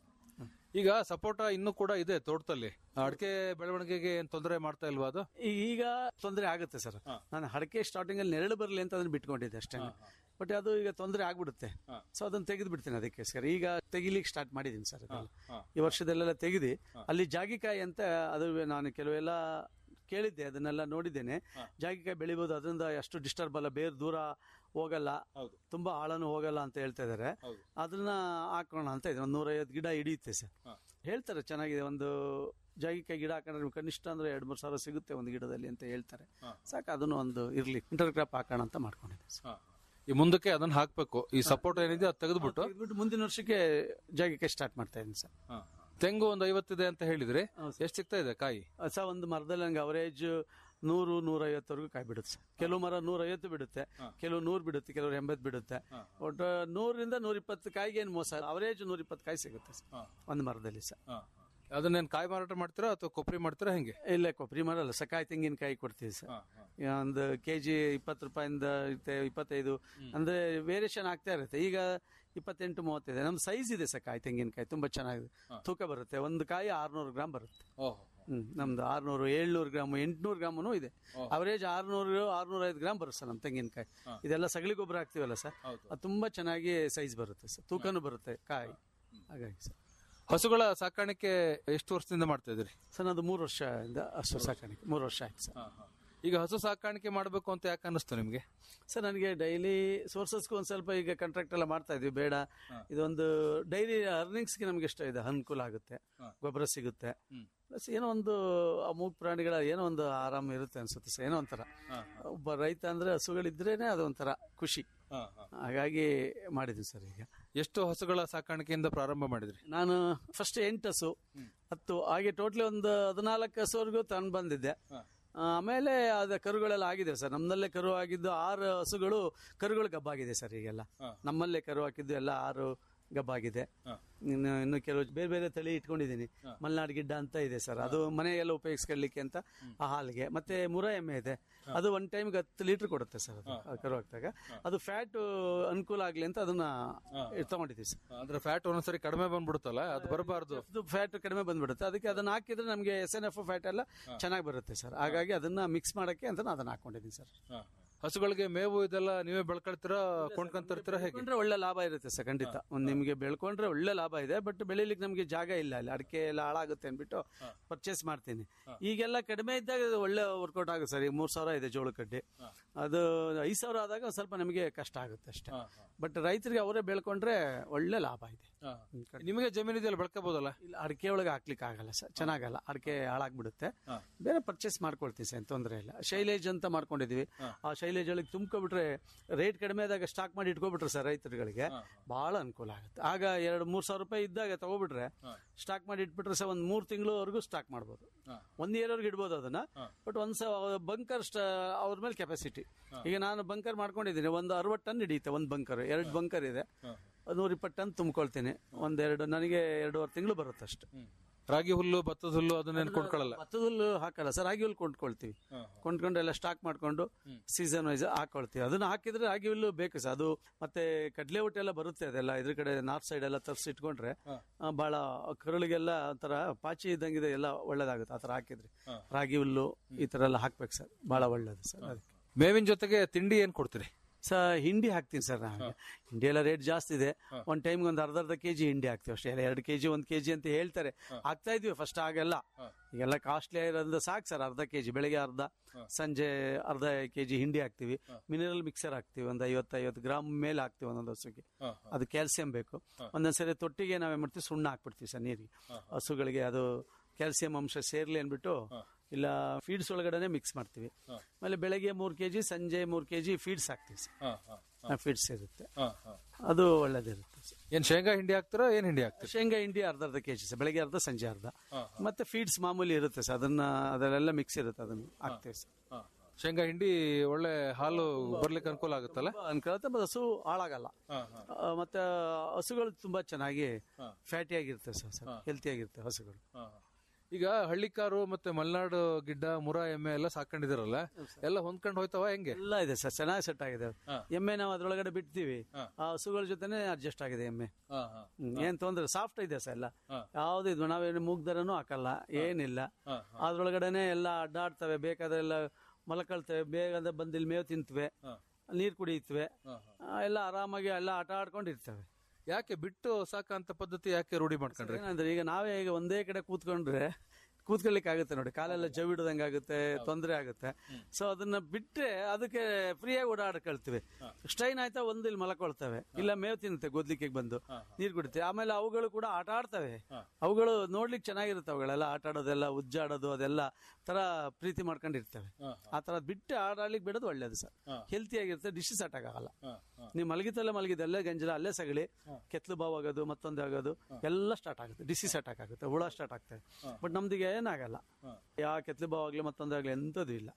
S9: ಈಗ ಸಪೋಟ ಇನ್ನೂ ಕೂಡ ಇದೆ ತೋಟದಲ್ಲಿ ಅಡಿಕೆ ಬೆಳವಣಿಗೆಗೆ ಏನ್ ತೊಂದರೆ ಮಾಡ್ತಾ ಇಲ್ವಾ ಅದು
S10: ಈ- ಈಗ ತೊಂದರೆ ಆಗುತ್ತೆ ಸರ್ ನಾನು ಅಡಿಕೆ ಸ್ಟಾರ್ಟಿಂಗ್ ಅಲ್ಲಿ ನೆರಳು ಬರಲಿ ಅಂತ ಅದನ್ನ ಬಿಟ್ಕೊಂಡಿದ್ದೆ ಅಷ್ಟೇ ಬಟ್ ಅದು ಈಗ ತೊಂದರೆ ಆಗ್ಬಿಡುತ್ತೆ ಸೊ ಅದನ್ನ ತೆಗೆದು ಬಿಡ್ತೀನಿ ಅದಕ್ಕೆ ಸರ್ ಈಗ ತೆಗಿಲಿಕ್ಕೆ ಸ್ಟಾರ್ಟ್ ಮಾಡಿದ್ದೀನಿ ಸರ್ ಅದೆಲ್ಲ ಈ ವರ್ಷದಲ್ಲೆಲ್ಲ ತೆಗೆದು ಅಲ್ಲಿ ಜಾಗಿಕಾಯಿ ಅಂತ ಅದು ನಾನು ಕೆಲವೆಲ್ಲ ಕೇಳಿದ್ದೆ ಅದನ್ನೆಲ್ಲ ನೋಡಿದ್ದೇನೆ ಜಾಗಿಕಾಯಿ ಬೆಳಿಬೋದು ಅದರಿಂದ ಅಷ್ಟು ಡಿಸ್ಟರ್ಬ್ ಅಲ್ಲ ಬೇರೆ ದೂರ ಹೋಗಲ್ಲ ತುಂಬಾ ಆಳನು ಹೋಗಲ್ಲ ಅಂತ ಹೇಳ್ತಾ ಇದಾರೆ ಅದನ್ನ ಹಾಕೋಣ ಅಂತ ಇದೆ ಒಂದು ನೂರೈವತ್ತು ಗಿಡ ಹಿಡಿಯುತ್ತೆ ಸರ್ ಹೇಳ್ತಾರೆ ಚೆನ್ನಾಗಿದೆ ಒಂದು ಜಾಗಿಕಾಯಿ ಗಿಡ ಹಾಕೊಂಡ್ರೆ ಕನಿಷ್ಠ ಅಂದ್ರೆ ಎರಡ್ ಮೂರು ಸಾವಿರ ಸಿಗುತ್ತೆ ಒಂದು ಗಿಡದಲ್ಲಿ ಅಂತ ಹೇಳ್ತಾರೆ ಸಾಕು ಅದನ್ನು ಒಂದು ಇರ್ಲಿ ಇಂಟರ್ ಕ್ರಾಪ್ ಹಾಕೋಣ ಅಂತ ಮಾಡ್ಕೊಂಡಿದ್ದೆ ಸರ್
S9: ಈ ಮುಂದಕ್ಕೆ ಅದನ್ನ ಹಾಕ್ಬೇಕು ಈ ಸಪೋರ್ಟ್ ಏನಿದೆ ಅದು ತೆಗೆದ್ಬಿಟ್ಟು
S10: ತೆಗ್ದ್ಬಿಟ್ಟು ಮುಂದಿನ ವರ್ಷಕ್ಕೆ ಜಾಗಿಕಾಯಿ ಸ್ಟಾರ್ಟ್ ಮಾಡ್ತಾ ಇದ್ದೀನಿ ಸರ್
S9: ತೆಂಗು ಒಂದು ಐವತ್ತಿದೆ ಅಂತ ಹೇಳಿದ್ರಿ ಎಷ್ಟು ಸಿಗ್ತಾ ಇದೆ ಕಾಯಿ
S10: ಸಹ ಒಂದು ಮರದಲ್ಲಿ ನಂಗೆ ಅವರೇಜ್ ನೂರು ನೂರೈವತ್ತವರೆಗೂ ಕಾಯಿ ಬಿಡುತ್ತೆ ಸರ್ ಕೆಲವು ಮರ ನೂರೈವತ್ತು ಬಿಡುತ್ತೆ ಕೆಲವು ನೂರು ಬಿಡುತ್ತೆ ಕೆಲವರು ಎಂಬತ್ತು ಬಿಡುತ್ತೆ ಒಟ್ಟು ನೂರರಿಂದ ನೂರಿಪ್ಪತ್ತು ಕಾಯಿಗೆ ಏನು ಮೋಸ ಅವರೇಜ್ ನೂರಿಪ್ಪತ್ತು ಕಾಯಿ ಸಿಗುತ್ತೆ ಸರ್ ಒಂದು ಮರದಲ್ಲಿ ಸರ್
S9: ಅದನ್ನೇನ್ ಕಾಯಿ ಮಾರಾಟ ಮಾಡ್ತೀರಾ ಅಥವಾ ಕೊಬ್ಬರಿ ಮಾಡ್ತೀರಾ ಹೆಂಗೆ
S10: ಇಲ್ಲ ಕೊಬ್ಬರಿ ಮರ ಅಲ್ಲ ಸಕಾಯಿ ತೆಂಗಿನಕಾಯಿ ಕೊಡ್ತೀವಿ ಸರ್ ಒಂದು ಕೆಜಿ ಇಪ್ಪತ್ತು ರೂಪಾಯಿಂದ ಇರುತ್ತೆ ಇಪ್ಪತ್ತೈದು ಅಂದ್ರೆ ವೇರಿಯೇಷನ್ ಆಗ್ತಾ ಇರುತ್ತೆ ಈಗ ಇಪ್ಪತ್ತೆಂಟು ಮೂವತ್ತಿದೆ ನಮ್ ಸೈಜ್ ಇದೆ ಸರ್ ಕಾಯಿ ತೆಂಗಿನಕಾಯಿ ತುಂಬಾ ಚೆನ್ನಾಗಿದೆ ತೂಕ ಬರುತ್ತೆ ಒಂದು ಕಾಯಿ ಆರ್ನೂರು ಗ್ರಾಮ್ ಬರುತ್ತೆ ಹ್ಮ್ ನಮ್ದು ಆರ್ನೂರು ಏಳ್ನೂರು ಗ್ರಾಮ್ ಎಂಟ್ನೂರು ಗ್ರಾಮನು ಇದೆ ಅವರೇಜ್ ಆರ್ನೂರು ಆರ್ನೂರ ಐದು ಗ್ರಾಮ್ ಬರುತ್ತೆ ಸರ್ ನಮ್ ತೆಂಗಿನಕಾಯಿ ಇದೆಲ್ಲ ಸಗಳಿ ಗೊಬ್ಬರ ಹಾಕ್ತಿವಲ್ಲ ಸರ್ ಅದು ತುಂಬಾ ಚೆನ್ನಾಗಿ ಸೈಜ್ ಬರುತ್ತೆ ಸರ್ ತೂಕನೂ ಬರುತ್ತೆ ಕಾಯಿ ಹಾಗಾಗಿ ಸರ್
S9: ಹಸುಗಳ ಸಾಕಾಣಿಕೆ ಎಷ್ಟು ವರ್ಷದಿಂದ ಮಾಡ್ತಾ ಇದ್ರಿ
S10: ಸರ್ ಅದು ಮೂರು ವರ್ಷದಿಂದ ಹಸು ಸಾಕಾಣಿಕೆ ಮೂರು ವರ್ಷ ಆಯ್ತು ಸರ್
S9: ಈಗ ಹಸು ಸಾಕಾಣಿಕೆ ಮಾಡಬೇಕು ಅಂತ ಯಾಕೆ ಅನ್ನಿಸ್ತು ನಿಮ್ಗೆ
S10: ಸರ್ ನನಗೆ ಡೈಲಿ ಸೋರ್ಸಸ್ಗೂ ಒಂದು ಸ್ವಲ್ಪ ಈಗ ಕಾಂಟ್ರಾಕ್ಟ್ ಎಲ್ಲ ಮಾಡ್ತಾ ಇದ್ವಿ ಬೇಡ ಇದೊಂದು ಡೈಲಿ ಅರ್ನಿಂಗ್ಸ್ಗೆ ನಮ್ಗೆ ಇಷ್ಟ ಇದೆ ಅನುಕೂಲ ಆಗುತ್ತೆ ಗೊಬ್ಬರ ಸಿಗುತ್ತೆ ಪ್ಲಸ್ ಏನೋ ಒಂದು ಆ ಮೂಗ್ ಪ್ರಾಣಿಗಳ ಏನೋ ಒಂದು ಆರಾಮ ಇರುತ್ತೆ ಅನ್ಸುತ್ತೆ ಸರ್ ಏನೋ ಒಂಥರ ಒಬ್ಬ ರೈತ ಅಂದ್ರೆ ಹಸುಗಳಿದ್ರೇನೆ ಅದು ಒಂಥರ ಖುಷಿ ಹಾಗಾಗಿ ಮಾಡಿದ್ವಿ ಸರ್ ಈಗ
S9: ಎಷ್ಟು ಹಸುಗಳ ಸಾಕಾಣಿಕೆಯಿಂದ ಪ್ರಾರಂಭ ಮಾಡಿದ್ರಿ
S10: ನಾನು ಫಸ್ಟ್ ಎಂಟು ಹಸು ಹತ್ತು ಹಾಗೆ ಟೋಟ್ಲಿ ಒಂದು ಹದಿನಾಲ್ಕು ಹಸುವರೆಗೂ ತಂದು ಬಂದಿದ್ದೆ ಆಮೇಲೆ ಅದ ಕರುಗಳೆಲ್ಲ ಆಗಿದೆ ಸರ್ ನಮ್ಮಲ್ಲೇ ಕರು ಆಗಿದ್ದು ಆರು ಹಸುಗಳು ಕರುಗಳು ಗಬ್ಬಾಗಿದೆ ಸರ್ ಈಗೆಲ್ಲ ನಮ್ಮಲ್ಲೇ ಕರು ಹಾಕಿದ್ದು ಎಲ್ಲ ಆರು ಗಬ್ಬಾಗಿದೆ ಇನ್ನು ಇನ್ನು ಕೆಲವು ಬೇರೆ ಬೇರೆ ತಳಿ ಇಟ್ಕೊಂಡಿದ್ದೀನಿ ಮಲ್ನಾಡ್ ಗಿಡ್ಡ ಅಂತ ಇದೆ ಸರ್ ಅದು ಮನೆಗೆಲ್ಲ ಉಪಯೋಗಿಸ್ಕೊಳ್ಳಿಕ್ಕೆ ಅಂತ ಆ ಹಾಲಿಗೆ ಮತ್ತೆ ಮುರ ಎಮ್ಮೆ ಇದೆ ಅದು ಒನ್ ಟೈಮ್ಗೆ ಹತ್ತು ಲೀಟರ್ ಕೊಡುತ್ತೆ ಸರ್ ಅದು ಆ ಕರು ಹಾಕಿದಾಗ ಅದು ಫ್ಯಾಟ್ ಅನುಕೂಲ ಆಗ್ಲಿ ಅಂತ ಅದನ್ನ ತಗೊಂಡಿದ್ದೀವಿ ಸರ್
S9: ಅಂದ್ರೆ ಫ್ಯಾಟ್ ಒಂದೊಂದ್ಸರಿ ಕಡಿಮೆ ಬಂದ್ಬಿಡುತ್ತಲ್ಲ ಅದು ಬರಬಾರ್ದು
S10: ಫ್ಯಾಟ್ ಕಡಿಮೆ ಬಂದ್ಬಿಡುತ್ತೆ ಅದಕ್ಕೆ ಅದನ್ನ ಹಾಕಿದ್ರೆ ನಮಗೆ ಎಸ್ ಎನ್ ಎಫ್ ಫ್ಯಾಟ್ ಎಲ್ಲ ಚೆನ್ನಾಗಿ ಬರುತ್ತೆ ಸರ್ ಹಾಗಾಗಿ ಅದನ್ನ ಮಿಕ್ಸ್ ಮಾಡಕ್ಕೆ ಅಂತ ನಾನು ಅದನ್ನ ಹಾಕೊಂಡಿದ್ದೀನಿ ಸರ್
S9: ಹಸುಗಳಿಗೆ ಮೇವು ಇದೆಲ್ಲ ನೀವೇ ಬೆಳ್ಕೊಳ್ತೀರಾ ಕೊಂಡ್ಕೊಂತಿರ್ತೀರಾ ಹೇಗೆ
S10: ಬೆಳ್ಕೊಂಡ್ರೆ ಒಳ್ಳೆ ಲಾಭ ಇರುತ್ತೆ ಸರ್ ಖಂಡಿತ ಒಂದ್ ನಿಮ್ಗೆ ಬೆಳ್ಕೊಂಡ್ರೆ ಒಳ್ಳೆ ಲಾಭ ಇದೆ ಬಟ್ ಬೆಳಿಲಿಕ್ಕೆ ನಮ್ಗೆ ಜಾಗ ಇಲ್ಲ ಅಲ್ಲಿ ಅಡಿಕೆ ಎಲ್ಲ ಹಾಳಾಗುತ್ತೆ ಅಂದ್ಬಿಟ್ಟು ಪರ್ಚೇಸ್ ಮಾಡ್ತೀನಿ ಈಗೆಲ್ಲ ಕಡಿಮೆ ಇದ್ದಾಗ ಇದು ಒಳ್ಳೆ ವರ್ಕೌಟ್ ಆಗುತ್ತೆ ಸರ್ ಈಗ ಮೂರ್ ಸಾವಿರ ಇದೆ ಜೋಳ ಕಡ್ಡಿ ಅದು ಐದ್ ಸಾವಿರ ಆದಾಗ ಒಂದ್ ಸ್ವಲ್ಪ ನಮಗೆ ಕಷ್ಟ ಆಗುತ್ತೆ ಅಷ್ಟೇ ಬಟ್ ರೈತರಿಗೆ ಅವರೇ ಬೆಳ್ಕೊಂಡ್ರೆ ಒಳ್ಳೆ ಲಾಭ ಇದೆ
S9: ನಿಮಗೆ ಜಮೀನು ಇದೆಯಲ್ಲ ಬೆಳ್ಕೋಬಹುದಲ್ಲ
S10: ಇಲ್ಲ ಅಡಿಕೆ ಒಳಗೆ ಹಾಕ್ಲಿಕ್ಕೆ ಆಗಲ್ಲ ಸರ್ ಚೆನ್ನಾಗಲ್ಲ ಅಡಿಕೆ ಹಾಳಾಗ್ಬಿಡುತ್ತೆ ಬೇರೆ ಪರ್ಚೇಸ್ ಮಾಡ್ಕೊಳ್ತೀವಿ ಸರ್ ತೊಂದರೆ ಇಲ್ಲ ಶೈಲೇಜ್ ಅಂತ ಮಾಡ್ಕೊಂಡಿದೀವಿ ಆ ಶೈಲೇಜ್ ಒಳಗೆ ತುಂಬ್ಕೊಬಿಟ್ರೆ ರೇಟ್ ಕಡಿಮೆ ಆದಾಗ ಸ್ಟಾಕ್ ಮಾಡಿ ಇಟ್ಕೊಬಿಟ್ರೆ ಸರ್ ರೈತರುಗಳಿಗೆ ಬಹಳ ಅನುಕೂಲ ಆಗುತ್ತೆ ಆಗ ಎರಡು ಮೂರ್ ಸಾವಿರ ರೂಪಾಯಿ ಇದ್ದಾಗ ತಗೋಬಿಟ್ರೆ ಸ್ಟಾಕ್ ಮಾಡಿ ಇಟ್ಬಿಟ್ರೆ ಸರ್ ಒಂದ್ ಮೂರ್ ತಿಂಗಳವರೆಗೂ ಸ್ಟಾಕ್ ಮಾಡ್ಬೋದು ಒಂದ್ ಇಯರ್ವರೆಗೂ ಇಡ್ಬೋದು ಅದನ್ನ ಬಟ್ ಒಂದ್ ಬಂಕರ್ ಅವ್ರ ಮೇಲೆ ಕೆಪಾಸಿಟಿ ಈಗ ನಾನು ಬಂಕರ್ ಮಾಡ್ಕೊಂಡಿದ್ದೀನಿ ಒಂದು ಅರವತ್ತು ಟನ್ ಹಿಡಿಯುತ್ತೆ ಒಂದ್ ಬಂಕರ್ ಎರಡು ಬಂಕರ್ ಇದೆ ನೂರ ಇಪ್ಪತ್ತು ಟನ್ ತುಂಬ್ಕೊಳ್ತೀನಿ ಒಂದೆರಡು ನನಗೆ ಎರಡೂವರೆ ತಿಂಗಳು ಬರುತ್ತೆ ಅಷ್ಟು
S9: ರಾಗಿ ಹುಲ್ಲು ಭತ್ತದ ಹುಲ್ಲು ಅದನ್ನೇನು ಕೊಂಡ್ಕೊಳ್ಳಲ್ಲ
S10: ಭತ್ತದ ಹುಲ್ಲು ಹಾಕಲ್ಲ ಸರ್ ರಾಗಿ ಹುಲ್ಲು ಕೊಂಡ್ಕೊಳ್ತೀವಿ ಕೊಂಡ್ಕೊಂಡು ಎಲ್ಲ ಸ್ಟಾಕ್ ಮಾಡ್ಕೊಂಡು ಸೀಸನ್ ವೈಸ್ ಹಾಕೊಳ್ತೀವಿ ಅದನ್ನ ಹಾಕಿದ್ರೆ ರಾಗಿ ಹುಲ್ಲು ಬೇಕು ಸರ್ ಅದು ಮತ್ತೆ ಕಡಲೆ ಊಟ ಎಲ್ಲ ಬರುತ್ತೆ ಅದೆಲ್ಲ ಇದ್ರ ಕಡೆ ನಾರ್ತ್ ಸೈಡ್ ಎಲ್ಲ ತರಿಸಿ ಇಟ್ಕೊಂಡ್ರೆ ಆ, ಬಹಳ ಕರುಳಿಗೆಲ್ಲ ಒಂಥರ ಪಾಚಿ ಇದ್ದಂಗಿದೆ ಎಲ್ಲ ಒಳ್ಳೇದಾಗುತ್ತೆ ಆ ಥರ ಹಾಕಿದ್ರೆ ರಾಗಿ ಹುಲ್ಲು ಈ ತರ ಎಲ್ಲ ಹಾಕ್ಬೇಕು ಸರ್ ಬಹಳ ಒಳ್ಳೇದು ಸರ್ ಅದಕ್ಕೆ
S9: ಮೇವಿನ ಜೊತೆಗೆ ತಿಂಡಿ ಏನ್ ಕೊಡ್ತೀರಿ
S10: ಸ ಹಿಂಡಿ ಹಾಕ್ತೀನಿ ಸರ್ ನಾನು ಹಿಂಡಿ ಎಲ್ಲ ರೇಟ್ ಜಾಸ್ತಿ ಇದೆ ಒಂದ್ ಟೈಮ್ಗೆ ಒಂದು ಅರ್ಧ ಅರ್ಧ ಕೆಜಿ ಹಿಂಡಿ ಹಾಕ್ತೀವಿ ಅಷ್ಟೇ ಎಲ್ಲ ಎರಡು ಕೆಜಿ ಒಂದ್ ಕೆಜಿ ಅಂತ ಹೇಳ್ತಾರೆ ಹಾಕ್ತಾ ಇದೀವಿ ಫಸ್ಟ್ ಆಗೆಲ್ಲ ಈಗೆಲ್ಲ ಕಾಸ್ಟ್ಲಿ ಇರೋದ್ರಿಂದ ಸಾಕು ಸರ್ ಅರ್ಧ ಕೆಜಿ ಬೆಳಿಗ್ಗೆ ಅರ್ಧ ಸಂಜೆ ಅರ್ಧ ಕೆಜಿ ಹಿಂಡಿ ಹಾಕ್ತಿವಿ ಮಿನರಲ್ ಮಿಕ್ಸರ್ ಹಾಕ್ತಿವಿ ಒಂದು ಐವತ್ತು ಐವತ್ತು ಗ್ರಾಮ್ ಮೇಲೆ ಹಾಕ್ತಿವಿ ಒಂದೊಂದು ಹಸುಗೆ ಅದು ಕ್ಯಾಲ್ಸಿಯಂ ಬೇಕು ಒಂದೊಂದ್ಸರಿ ತೊಟ್ಟಿಗೆ ನಾವೇನ್ ಮಾಡ್ತೀವಿ ಸುಣ್ಣ ಹಾಕ್ಬಿಡ್ತೀವಿ ಸರ್ ನೀರಿಗೆ ಹಸುಗಳಿಗೆ ಅದು ಕ್ಯಾಲ್ಸಿಯಂ ಅಂಶ ಸೇರ್ಲಿ ಅಂದ್ಬಿಟ್ಟು ಇಲ್ಲ ಫೀಡ್ಸ್ ಒಳಗಡೆನೆ ಮಿಕ್ಸ್ ಮಾಡ್ತೀವಿ ಆಮೇಲೆ ಬೆಳಗ್ಗೆ ಮೂರ್ ಕೆಜಿ ಸಂಜೆ ಮೂರ್ ಕೆಜಿ ಫೀಡ್ಸ್ ಹಾಕ್ತೀವಿ ಸರ್ ಫೀಡ್ಸ್ ಇರುತ್ತೆ ಅದು ಒಳ್ಳೇದಿರುತ್ತೆ ಸರ್.
S9: ಏನ್ ಶೇಂಗಾ ಹಿಂಡಿ ಹಾಕ್ತೀರಾ ಏನ್ ಹಿಂಡಿ ಹಾಕ್ತೀರಾ
S10: ಶೇಂಗಾ ಹಿಂಡಿ ಅರ್ಧ ಅರ್ಧ ಕೆಜಿ ಸರ್ ಬೆಳಗ್ಗೆ ಅರ್ಧ ಸಂಜೆ ಅರ್ಧ ಮತ್ತೆ ಫೀಡ್ಸ್ ಮಾಮೂಲಿ ಇರುತ್ತೆ ಸರ್ ಅದನ್ನ ಅದರಲ್ಲೆಲ್ಲ ಮಿಕ್ಸ್ ಇರುತ್ತೆ ಅದನ್ನ ಹಾಕ್ತೀವಿ ಸರ್
S9: ಶೇಂಗಾ ಹಿಂಡಿ ಒಳ್ಳೆ ಹಾಲು ಬರ್ಲಿಕ್ಕೆ ಅನುಕೂಲ ಆಗುತ್ತಲ್ಲ
S10: ಅನ್ಕೊಳತ್ತೆ ಮತ್ತೆ ಹಸು ಹಾಳಾಗಲ್ಲ ಆ, ಮತ್ತೆ ಹಸುಗಳು ತುಂಬಾ ಚೆನ್ನಾಗಿ ಫ್ಯಾಟಿ ಆಗಿರುತ್ತೆ ಸರ್ ಸರ್ ಹೆಲ್ತಿ ಆಗಿರುತ್ತೆ ಹಸುಗಳು
S9: ಈಗ ಹಳ್ಳಿಕಾರು ಮತ್ತೆ ಮಲೆನಾಡು ಗಿಡ್ಡ ಮುರ ಎಮ್ಮೆ ಎಲ್ಲ ಸಾಕೊಂಡಿದಿರಲ್ಲ ಎಲ್ಲ ಹೊಂದ್ಕೊಂಡು ಹೋಯ್ತವ ಹೆಂಗೆ
S10: ಎಲ್ಲ ಇದೆ ಸರ್ ಚೆನ್ನಾಗಿ ಸೆಟ್ ಆಗಿದೆ ಎಮ್ಮೆ ನಾವು ಅದ್ರೊಳಗಡೆ ಬಿಡ್ತೀವಿ ಆ ಹಸುಗಳ ಜೊತೆನೆ ಅಡ್ಜಸ್ಟ್ ಆಗಿದೆ ಎಮ್ಮೆ ಹ್ಮ್, ಏನ್ ತೊಂದ್ರೆ ಸಾಫ್ಟ್ ಇದೆ ಸರ್ ಎಲ್ಲ ಯಾವ್ದು ಇದು ನಾವೇನು ಮೂಗ್ದರನು ಹಾಕಲ್ಲ ಏನಿಲ್ಲ ಅದ್ರೊಳಗಡೆನೆ ಎಲ್ಲ ಅಡ್ಡಾಡ್ತವೆ ಬೇಕಾದೆಲ್ಲ ಮಲಕೊಳ್ತವೆ ಬೇಗ ಬಂದು ಇಲ್ಲಿ ಮೇವು ತಿಂತವೆ ನೀರ್ ಕುಡಿಯುತ್ತವೆ ಆ, ಎಲ್ಲ ಆರಾಮಾಗಿ ಎಲ್ಲ ಆಟ ಆಡ್ಕೊಂಡಿರ್ತವೆ
S9: ಯಾಕೆ ಬಿಟ್ಟು ಸಾಕಂತ ಪದ್ಧತಿ ಯಾಕೆ ರೂಢಿ ಮಾಡ್ಕೊಂಡ್ರಿ
S10: ಏನಂದ್ರೆ ಈಗ ನಾವೇ ಈಗ ಒಂದೇ ಕಡೆ ಕೂತ್ಕೊಂಡ್ರೆ ಕೂತ್ಕೊಳ್ಳಿಕ್ಕೆ ಆಗುತ್ತೆ ನೋಡಿ ಕಾಲೆಲ್ಲ ಜವಿಡ್ದಂಗೆ ಆಗುತ್ತೆ ತೊಂದರೆ ಆಗುತ್ತೆ ಸೊ ಅದನ್ನ ಬಿಟ್ರೆ ಅದಕ್ಕೆ ಫ್ರೀಯಾಗಿ ಓಡಾಡ್ಕೊಳ್ತೀವಿ ಸ್ಟ್ರೈನ್ ಆಯ್ತಾ ಒಂದು ಇಲ್ಲಿ ಮಲಕೊಳ್ತವೆ ಇಲ್ಲ ಮೇವ್ ತಿನ್ನುತ್ತೆ ಗೊದ್ಲಿಕ್ಕೆ ಬಂದು ನೀರ್ ಕುಡಿತೆ ಆಮೇಲೆ ಅವುಗಳು ಕೂಡ ಆಟ ಆಡ್ತವೆ ಅವುಗಳು ನೋಡ್ಲಿಕ್ಕೆ ಚೆನ್ನಾಗಿರುತ್ತೆ ಅವುಗಳೆಲ್ಲ ಆಟ ಆಡೋದೆಲ್ಲ ಉಜ್ಜಾಡೋದು ಅದೆಲ್ಲ ತರ ಪ್ರೀತಿ ಮಾಡ್ಕೊಂಡಿರ್ತವೆ ಆ ತರ ಬಿಟ್ಟು ಆಡಾಡ್ಲಿಕ್ಕೆ ಬಿಡೋದು ಒಳ್ಳೇದು ಸರ್ ಹೆಲ್ತಿ ಆಗಿರುತ್ತೆ ಡಿಶಸ್ ಅಟ್ಯಾಕ್ ಆಗಲ್ಲ ನೀವು ಮಲಗಿತಲ್ಲೇ ಮಲಗಿದ್ದು ಅಲ್ಲೇ ಗಂಜಲ ಅಲ್ಲೇ ಸಗಳಿ ಕೆತ್ಲು ಬಾವ್ ಆಗೋದು ಮತ್ತೊಂದು ಆಗೋದು ಎಲ್ಲ ಸ್ಟಾರ್ಟ್ ಆಗುತ್ತೆ ಡಿಸೀಸ್ ಅಟ್ಯಾಕ್ ಆಗುತ್ತೆ ಹುಳ ಸ್ಟಾರ್ಟ್ ಆಗ್ತದೆ ಬಟ್ ನಮ್ದಿಗೆ ಏನಾಗಲ್ಲ ಯಾವ ಕೆತ್ಲು ಬಾವ್ ಆಗ್ಲಿ ಮತ್ತೊಂದಾಗ್ಲಿ ಎಂತದ್ದು ಇಲ್ಲ